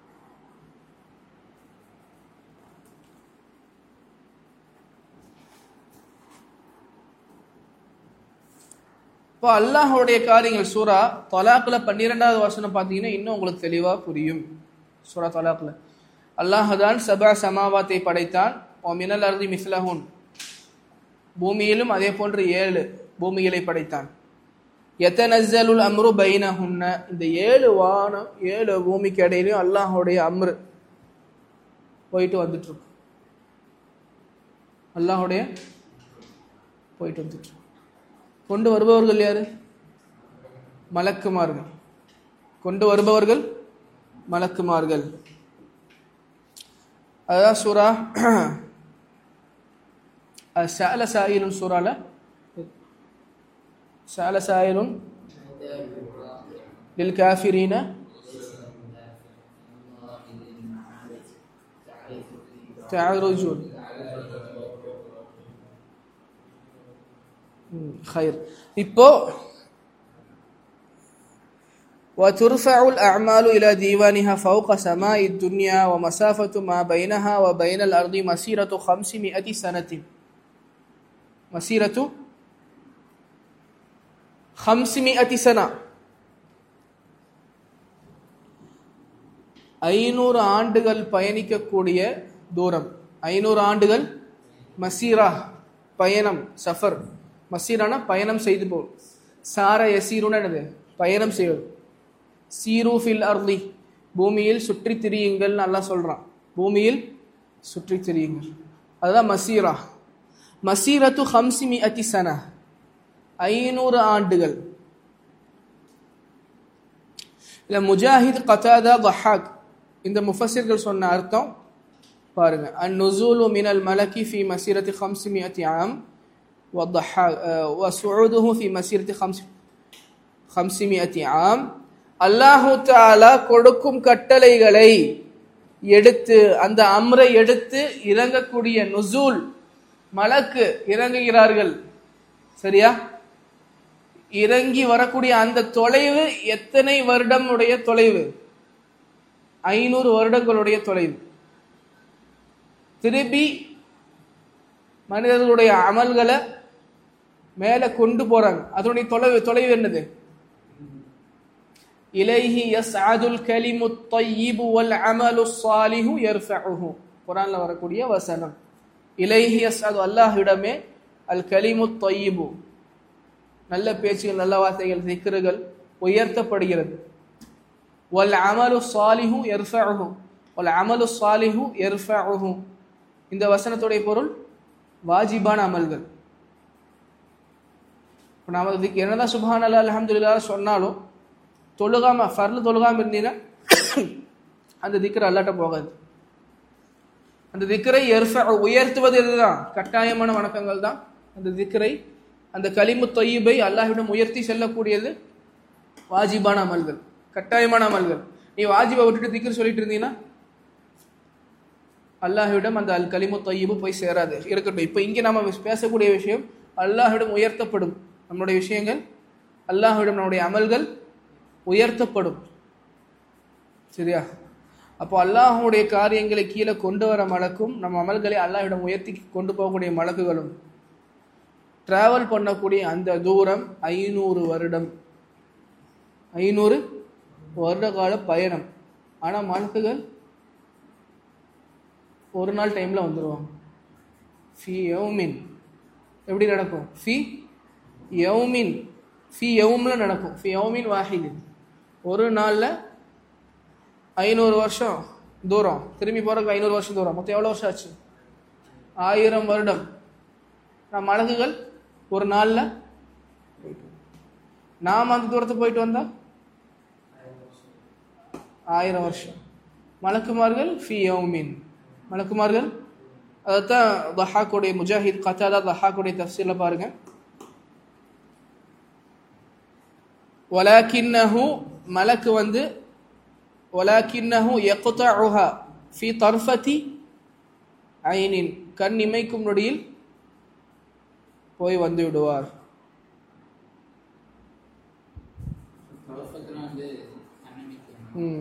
இப்போ அல்லாஹ்வுடைய காரியங்கள் சூரா தொலாக்குல பன்னிரெண்டாவது வசனம் பார்த்தீங்கன்னா இன்னும் உங்களுக்கு தெளிவா புரியும் சூரா தொலாக்குல அல்லாஹ் தான் சபா சமாவாத்தை படைத்தான் ஓ மினல் அருதி மிஸ்லஹுன் பூமியிலும் அதே போன்று ஏழு பூமிகளை படைத்தான் எத்தனஸ்ஸலுல் அம்ரு பைனஹுன்ன இந்த ஏழு வானம் ஏழு பூமிக்கு இடையிலையும் அல்லாஹ்வுடைய அம்ரு போயிட்டு வந்துட்டு இருக்கும் அல்லாஹ்வுடைய போயிட்டு வந்துட்டு இருக்கும் கொண்டு வருபவர்கள் யாரு மலக்குமார்கள் கொண்டு வருபவர்கள் மலக்குமார்கள் அதான் சூரா சால சாயிலுன் சூறால சால சாயிலுன் லில் காஃபிரீன تعرجون ம், خير இப்போ وترفع الأعمال إلى ديوانها فوق سماء الدنيا ومسافة ما بينها وبين الأرض مسيرة خمسمائة سنة مسيرة خمسمائة سنة ஐநூறு ஆண்டுகள் பயணிக்கக்கூடிய தூரம் ஐநூறு ஆண்டுகள் மசீரா பயணம் சஃபர் மசீரானா பயணம் செய்து போ சார யசீருன்னு என்னது பயணம் செய்வது சீரு ஃபில் அர்லி பூமியில் சுற்றி திரியுங்கள் நல்லா சொல்றான் பூமியில் சுற்றி திரியுங்கள் அதுதான் மசீரா மசீரத்து ஹம்சிமி அதி சன ஐநூறு ஆண்டுகள் இல்ல முஜாஹித் கதாதா தஹாக் இந்த முஃபஸிர்கள் சொன்ன அர்த்தம் பாருங்க النزول من الملك في مسيرة 500 عام والضحاك وصعوده في مسيرة 500 عام அல்லாஹு தாலா கொடுக்கும் கட்டளைகளை எடுத்து அந்த அம்ரை எடுத்து இறங்கக்கூடிய நுசூல் மலக்கு இறங்குகிறார்கள் சரியா இறங்கி வரக்கூடிய அந்த தொலைவு எத்தனை வருடம் உடைய தொலைவு ஐநூறு வருடங்களுடைய தொலைவு திருப்பி மனிதர்களுடைய அமல்களை மேல கொண்டு போறாங்க அதனுடைய தொலைவு தொலைவு என்னது இலைஹி யஸ்அதுல் கலிமு தையிபு வல் அமலு ஸாலிஹு யர்ஃபஉஹு குர்ஆன்ல வரக்கூடிய வசனம் இலைஹி யஸ்அது அல்லாஹ்விடமே அல் கலிமு தையிபு நல்ல பேச்சுகள் நல்ல வார்த்தைகள் திக்ருகள் உயர்த்தப்படுகிறது வல் அமலு ஸாலிஹு யர்ஃபஉஹு வல் அமலு ஸாலிஹு யர்ஃபஉஹு இந்த வசனத்துடைய பொருள் வாஜிபான அமல்கள் இப்போ நாம இதுக்கு என்னதான் சுபஹான் அல்லா அல்ஹம்துலில்லாஹ் சொன்னாலும் தொழுகாம ஃபர்லு தொழுகாம இருந்தீங்கன்னா அந்த திக்ர் அல்லாட்ட போகாது அந்த திக்ரை எர்ஃப உயர்த்துவது இதுதான் கட்டாயமான வணக்கங்கள் தான் அந்த திக்ரை அந்த கலிமு தொய்யிபை அல்லாஹ்விடம் உயர்த்தி செல்லக்கூடியது வாஜிபான அமல்கள் கட்டாயமான அமல்கள் நீ வாஜிபை விட்டுட்டு திக்ர் சொல்லிட்டு இருந்தீங்கன்னா அல்லாஹ்விடம் அந்த அல் கலிமு தொய்யிபு போய் சேராது இருக்கட்டும் இப்போ இங்கே நம்ம பேசக்கூடிய விஷயம் அல்லாஹ்விடம் உயர்த்தப்படும் நம்மளுடைய விஷயங்கள் அல்லாஹ்விடம் நம்முடைய அமல்கள் உயர்த்தப்படும் சரியா அப்போ அல்லாஹுடைய காரியங்களை கீழே கொண்டு வர மலக்கும் நம்ம அமல்களை அல்லாஹ்விடம் உயர்த்தி கொண்டு போகக்கூடிய மலக்குகளும் டிராவல் பண்ணக்கூடிய அந்த தூரம் ஐநூறு வருடம் ஐநூறு வருட கால பயணம் ஆனால் மலக்குகள் ஒரு நாள் டைமில் வந்துடுவாங்க ஃபி யௌமின் எப்படி நடக்கும் ஃபி யௌமின் ஃபி யௌமில் நடக்கும் ஃபி யௌமின் வாஹிதின் ஒரு நாளில் ஐநூறு வருஷம் தூரம் திரும்பி போகிறதுக்கு ஐநூறு வருஷம் தூரம் மொத்தம் எவ்வளோ வருஷம் ஆச்சு ஆயிரம் வருடம் நம்ம அழகுகள் ஒரு நாளில் நாம் அந்த தூரத்தை போயிட்டு வந்தா ஆயிரம் வருஷம் மலக்குமார்கள் ஃபி யௌமின் மலக்குமார்கள் அதைத்தான் தஹாக்குடைய முஜாஹித் கத்தாதா தஹாக்குடைய தஃசீரில் பாருங்க வலாக்கின்னஹு மலக்கு வந்து வலாக்கின்னஹு யக்தஉஹா ஃபி தர்ஃபதி ஐனின் கண் இமைக்கும் நொடியில் போய் வந்து விடுவார் தொடக்கத்துல வந்து அன்னமிக்கு ம்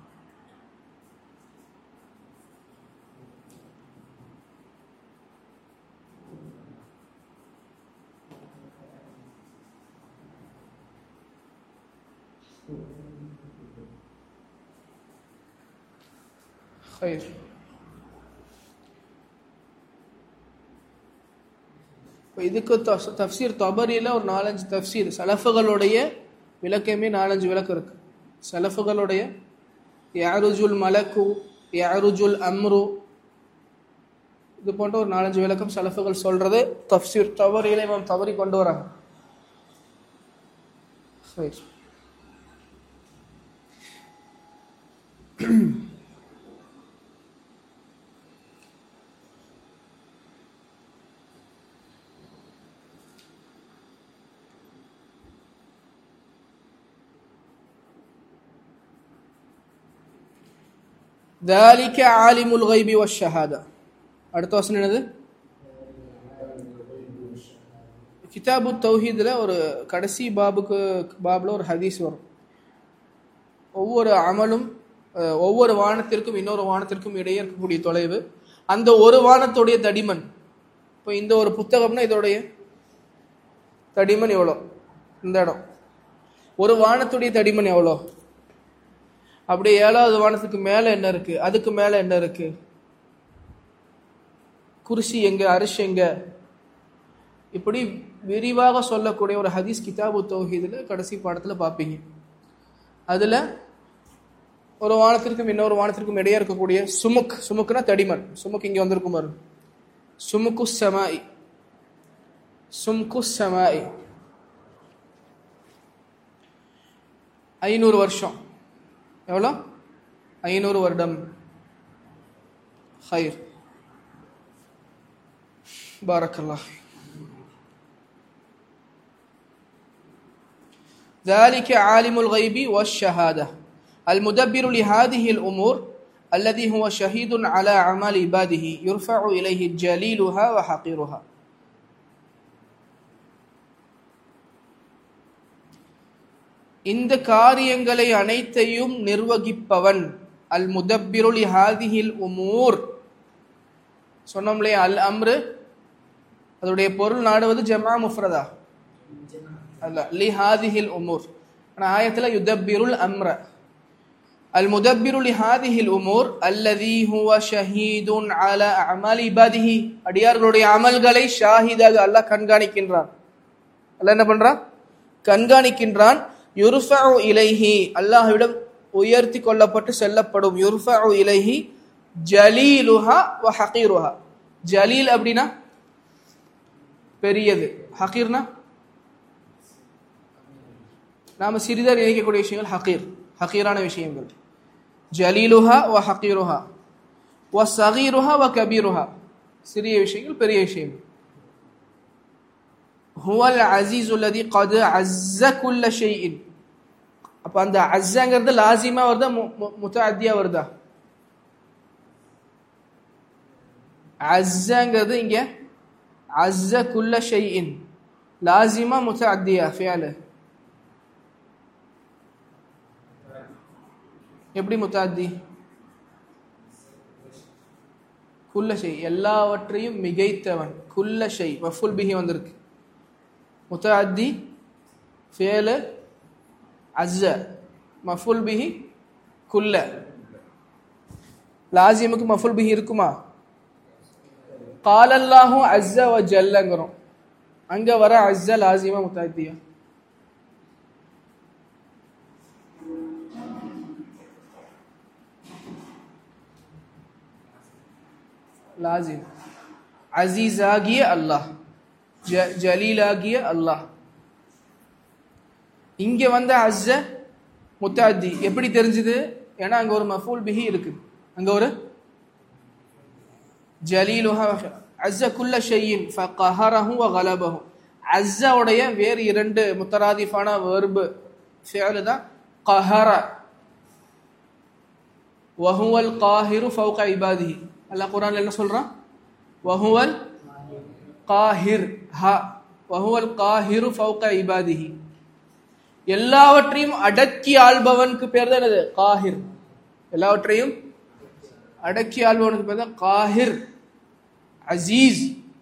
خير இப்போ இதுக்கு தஃப்- தஃப்சீர் தபரியில் ஒரு நாலஞ்சு தஃப்சீர் சலஃபுகளுடைய விளக்கமே நாலஞ்சு விளக்கம் இருக்கு சலஃபுகளுடைய யாருஜுல் மலக்கு யாருஜுல் அம்ரு இது போன்ற ஒரு நாலஞ்சு விளக்கம் சலஃபுகள் சொல்றது தஃப்சீர் தவறியில இமாம் தவறி கொண்டு வராங்க خير. ذلك عالم الغيب والشهادة அடுத்த வசனம் என்னது கிதாபு தௌஹீதில் ஒரு கடைசி பாபுக்கு பாபில் ஒரு ஹதீஸ் வரும் ஒவ்வொரு அமலும் அஹ், ஒவ்வொரு வானத்திற்கும் இன்னொரு வானத்திற்கும் இடையே இருக்கக்கூடிய தொலைவு அந்த ஒரு வானத்துடைய தடிமன் இப்போ இந்த ஒரு புத்தகம்னா இதோடைய தடிமன் எவ்வளோ இந்த இடம் ஒரு வானத்துடைய தடிமன் எவ்வளோ அப்படியே ஏழாவது வானத்துக்கு மேலே என்ன இருக்கு அதுக்கு மேலே என்ன இருக்கு குர்சி எங்க அரிசி எங்க இப்படி விரிவாக சொல்லக்கூடிய ஒரு ஹதீஸ் கிதாபு தௌஹீதில் கடைசி பாடத்தில் பார்ப்பீங்க அதில் ஒரு வானத்திற்கும் இன்னொரு வானத்திற்கும் இடையே இருக்கக்கூடிய சுமுக் சுமுக்குனா தடிமன் சுமுக் இங்கே வந்திருக்கும் பாருங்க சுமுக்கு சமாய் சும்கு சமாய் ஐநூறு வருஷம் எவ்வளோ ஐநூறு வருடம் ஹைர் பாரக்கல்லா ذلك عالم الغيب والشهادة المدبر لهذه الأمور الذي هو شهيد على أعمال عباده يرفع إليه جليلها وحقيرها இந்த காரியங்களை அனைத்தையும் நிர்வகிப்பவன் அல் முதப்பிருளி ஹாதிஹில் உமூர் சொன்னோம் இல்லையா அல் அம்ரு அதோடைய பொருள் நாடுவது ஜமா முஃப்ரதா அல்ல லி ஹாதிஹில் உமூர் ஆனா ஆயத்துல யுதப்பிருல் அம்ர அல் முதப்பிரு லிஹாதிஹி உமூர் அல்லதி ஹுவ ஷஹீதுன் அல அமல் இபாதிஹி அடியார்களுடைய அமல்களை ஷாஹிதாக அல்லாஹ் கண்காணிக்கின்றான் அல்லாஹ் என்ன பண்றான் கண்காணிக்கின்றான் யுர்ஃபஉ இலைஹி அல்லாஹ்விடம் உயர்த்தி கொள்ளப்பட்டு செல்லப்படும் யுர்ஃபஉ இலைஹி ஜலீலுஹா வ ஹகீருஹா ஜலீல் அப்படின்னா பெரியது ஹகீர்னா நாம சிறிதாக நினைக்கக்கூடிய விஷயங்கள் ஹகீர் ஹகீரான விஷயங்கள் ஜலீலுஹா வ ஹகீருஹா வ சகீருஹா வ கபீருஹா சிறிய விஷயங்கள் பெரிய விஷயங்கள் ஹுவல் அசீஸ் உள்ளதி கது அஸ்ஸ குல்ல ஷெய்இன் அப்ப அந்த அஸ்ஸங்கிறது லாசிமா வருதா முத்தாத்தியா வருதா அஸ்ஸங்கிறது இங்க அஸ்ஸ குல்ல ஷெய்இன் லாசிமா முத்தாத்தியா ஃபியாலு எப்படி முத்தாத்தி குல்ல ஷெய் எல்லாவற்றையும் மிகைத்தவன் குல்ல ஷெய் மஃபுல் பிஹி வந்திருக்கு முத்தாத்தி ஃபேலு அஸ்ஸ மஃபுல் பிஹி குல்ல லாசிமுக்கு மஃபுல் பிஹி இருக்குமா காலல்லாஹும் அஸ்ஸ வ ஜல்லங்கிறோம் அங்க வர அஸ்ஸ லாசிமா முத்தாத்தியா லாசிம் அசீஸ் ஆகிய அல்லாஹ் ஜ ஜலீல் ஆகிய அல்லாஹ் இங்க வந்த அஸ்ஸ முத்தாத்தி எப்படி தெரிஞ்சுது ஏன்னா அங்க ஒரு மஃபூல் பிஹி இருக்கு அங்க ஒரு ஜலீலுஹா அஸ்ஸ குல்ல ஷையின் ஃபகஹரஹு வ கலபஹு அஸ்ஸவுடைய வேறு இரண்டு முத்தராதிஃபான வெர்பு ஃபியல் தான் கஹர வஹுவல் காஹிரு ஃபௌக இபாதிஹி அல்லாஹ் குர்ஆன்ல என்ன சொல்றான் வஹுவல் காஹிர் ஹ வஹுவல் காஹிரு ஃபௌக இபாதிஹி எல்லாவற்றையும் அடக்கி ஆள்பவனுக்கு பேர் தான் என்னது காஹிர் எல்லாவற்றையும் அடக்கி ஆள்பவனுக்கு பேர் தான் காஹிர் அசீஸ்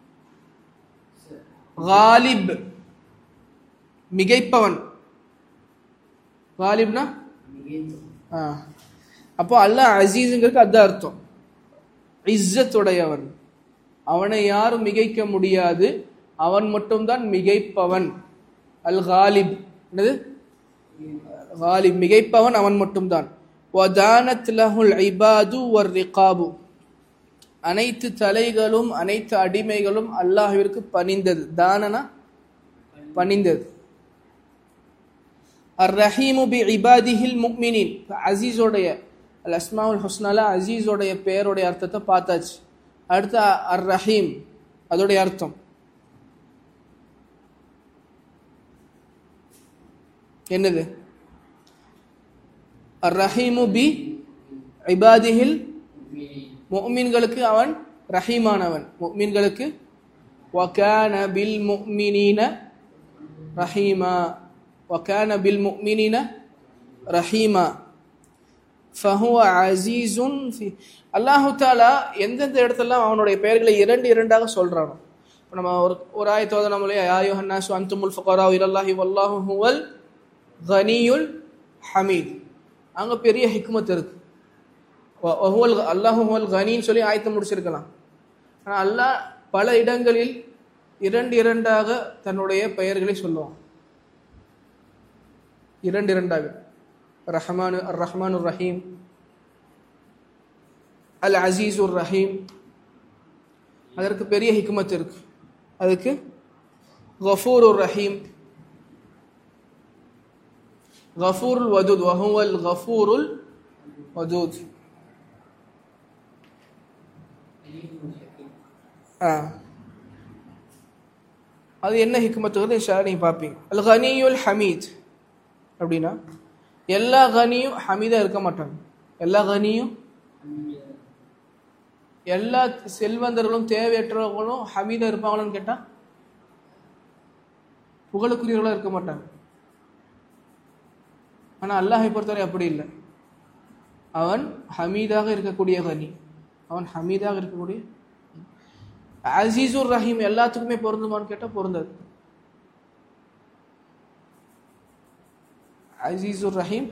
காலிப் மிகைப்பவன் காலிப்னா ஆ அப்போ அல்லாஹ் அசீஸுங்கிறதுக்கு அதுதான் அர்த்தம் இஸ்ஸத்துடையவன் அவனை யாரும் மிகைக்க முடியாது அவன் மட்டும்தான் மிகைப்பவன் அல் காலிப் என்னது காலிப் மிகைப்பவன் அவன் மட்டும்தான் வதானத் லஹுல் இபாது வர் ரிகாபு அனைத்து தலைகளும் அனைத்து அடிமைகளும் அல்லாஹ்விற்கு பணிந்தது தானனா பணிந்தது அர் ரஹீமு பி இபாதிஹில் முக்மினின் அசீஸோடைய அல் அஸ்மாவுல் ஹுஸ்னால அசீஸோடைய பெயருடைய அர்த்தத்தை பார்த்தாச்சு அடுத்து அர் ரஹீம் அதோடைய அர்த்தம் என்னது அர் ரஹீமு பி இபாதிஹில் முஃமின்களுக்கு அவன் ரஹீமானவன் முஃமின்களுக்கு வகான பில் முஃமினீன ரஹீமா வகான பில் முஃமினீன ரஹீமா ஃபஹுவ அசீசுன் ஃபி அல்லாஹு தாலா எந்தெந்த இடத்துலலாம் அவனுடைய பெயர்களை இரண்டு இரண்டாக சொல்றானோ இப்போ நம்ம ஒரு ஒரு ஆயத்தோத நம்மளே ஆயோ ஹன்னாசு அந்துமுல் ஃபகரா இலல்லாஹி வல்லாஹு ஹுவல் கனியுல் ஹமீத் அங்கே பெரிய ஹிக்மத் இருக்கு ஒஹுவல் அல்லாஹு ஹுவல் கனின்னு சொல்லி ஆயத்தை முடிச்சிருக்கலாம் ஆனால் அல்லாஹ் பல இடங்களில் இரண்டு இரண்டாக தன்னுடைய பெயர்களை சொல்லுவான் இரண்டு இரண்டாக ரஹ்மானு அர் ரஹ்மானு ரஹீம் அல் அசீசுர் ரஹீம் அதற்கு பெரிய ஹிக்மத் இருக்கு அதுக்கு கஃபூருர் ரஹீம் கஃபூருல் வதூத் வஹுவல் கஃபூருல் வதூத் ஆ அது என்ன ஹிக்மத்துங்கிறது இன்ஷா நீங்கள் பார்ப்பீங்க அல் கனியுல் ஹமீத் அப்படின்னா எல்லா கனியும் ஹமீதா இருக்க மாட்டாங்க எல்லா கனியும் எல்லா செல்வந்தர்களும் தேவையற்றவர்களும் ஹமீதா இருப்பாங்களான்னு கேட்டா புகழுக்குரியவர்களாக இருக்க மாட்டாங்க ஆனால் அல்லாஹை பொறுத்தவரை அப்படி இல்லை அவன் ஹமீதாக இருக்கக்கூடிய கனி அவன் ஹமீதாக இருக்கக்கூடிய அசீசுர் ரஹீம் எல்லாத்துக்குமே பொருந்துமான்னு கேட்டால் பொருந்தது அசீசுர் ரஹீம்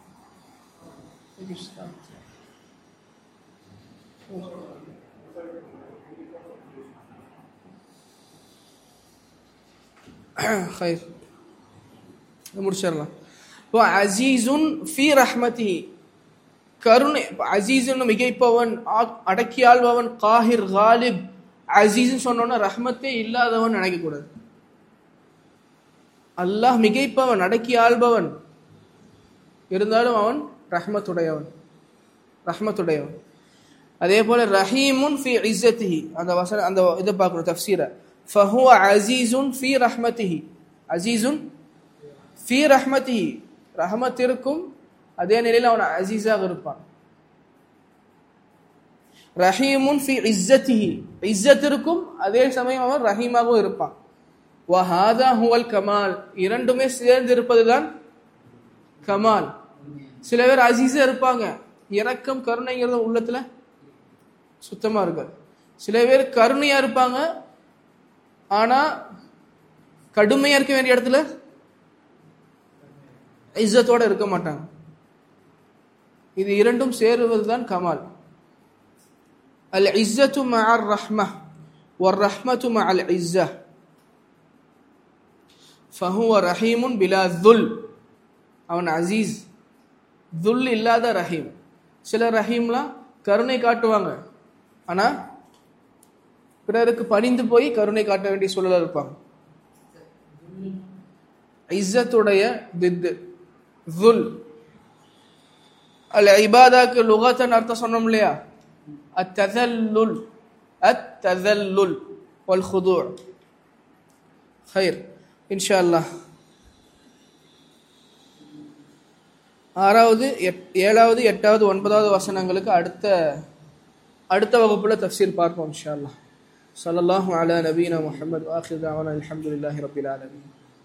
خير முடிச்சிடலாம் இப்போ அசீசுன் ஃபி ரஹ்மதி கருணை அசீசுன்னு மிகைப்பவன் ஆ- அடக்கி ஆள்பவன் காஹிர் காலிப் அசீஸ்னு சொன்னோன்னா ரஹ்மத்தே இல்லாதவன் நினைக்கக்கூடாது அல்லாஹ் மிகைப்பவன் அடக்கி ஆள்பவன் இருந்தாலும் அவன் ரஹ்மத்துடையவன் ரஹ்மத்துடையவன் அதே போல ரஹீமுன் ஃபி இஸ்ஸத்திஹி அந்த வசன அந்த இதை பார்க்கணும் தஃப்சீரை ஃபஹுவ அசீசுன் ஃபி ரஹ்மத்திஹி அசீசுன் ஃபி ரஹ்மத்திஹி ரஹமத் இருக்கும் அதே நிலையில் அவன் அசீஸாக இருப்பான் ரஹீமுன் ஃபி இஸ்ஸத்திஹி இஸ்ஸத் இருக்கும் அதே சமயம் அவன் ரஹீமாகவும் இருப்பான் வஹாதா ஹுவல் கமால் இரண்டுமே சேர்ந்து இருப்பதுதான் கமால் சில பேர் அசீஸா இருப்பாங்க இரக்கம் கருணைங்கிறது உள்ளத்துல சுத்தமா இருக்காது சில பேர் கருணையா இருப்பாங்க ஆனா கடுமையா இருக்க வேண்டிய இடத்துல இஸ்ஸத்தோட இருக்க மாட்டாங்க இது இரண்டும் சேருவதுதான் கமால் அல் இஸ்ஸத்து மஅர் ரஹ்ம والرحمة مع العزة فهو رحيم بلا ذل அவன் அசீஸ் துல் இல்லாத ரஹீம் சில ரஹீம்லாம் கருணை காட்டுவாங்க ஆனா பிறருக்கு பணிந்து போய் கருணை காட்ட வேண்டிய சூழல இருப்பாங்க இஸ்ஸத்துடைய தித்து துல் அல் இபாதாக்கு லுகத்தன் அர்த்தம் சொன்னோம் இல்லையா அத்ததல்லுல் அத்ததல்லுல் வல் خضوع خير இன் ஷா அல்லாஹ் ஆறாவது எட் ஏழாவது எட்டாவது ஒன்பதாவது வசனங்களுக்கு அடுத்த அடுத்த வகுப்புல தஃப்சீர் பார்ப்போம் இன்ஷா அல்லாஹ் ஸல்லல்லாஹு அலா நபீனா முஹம்மது ஆஹிர் தாவானா அல்ஹம்துலில்லாஹி ரப்பில் ஆலமீன்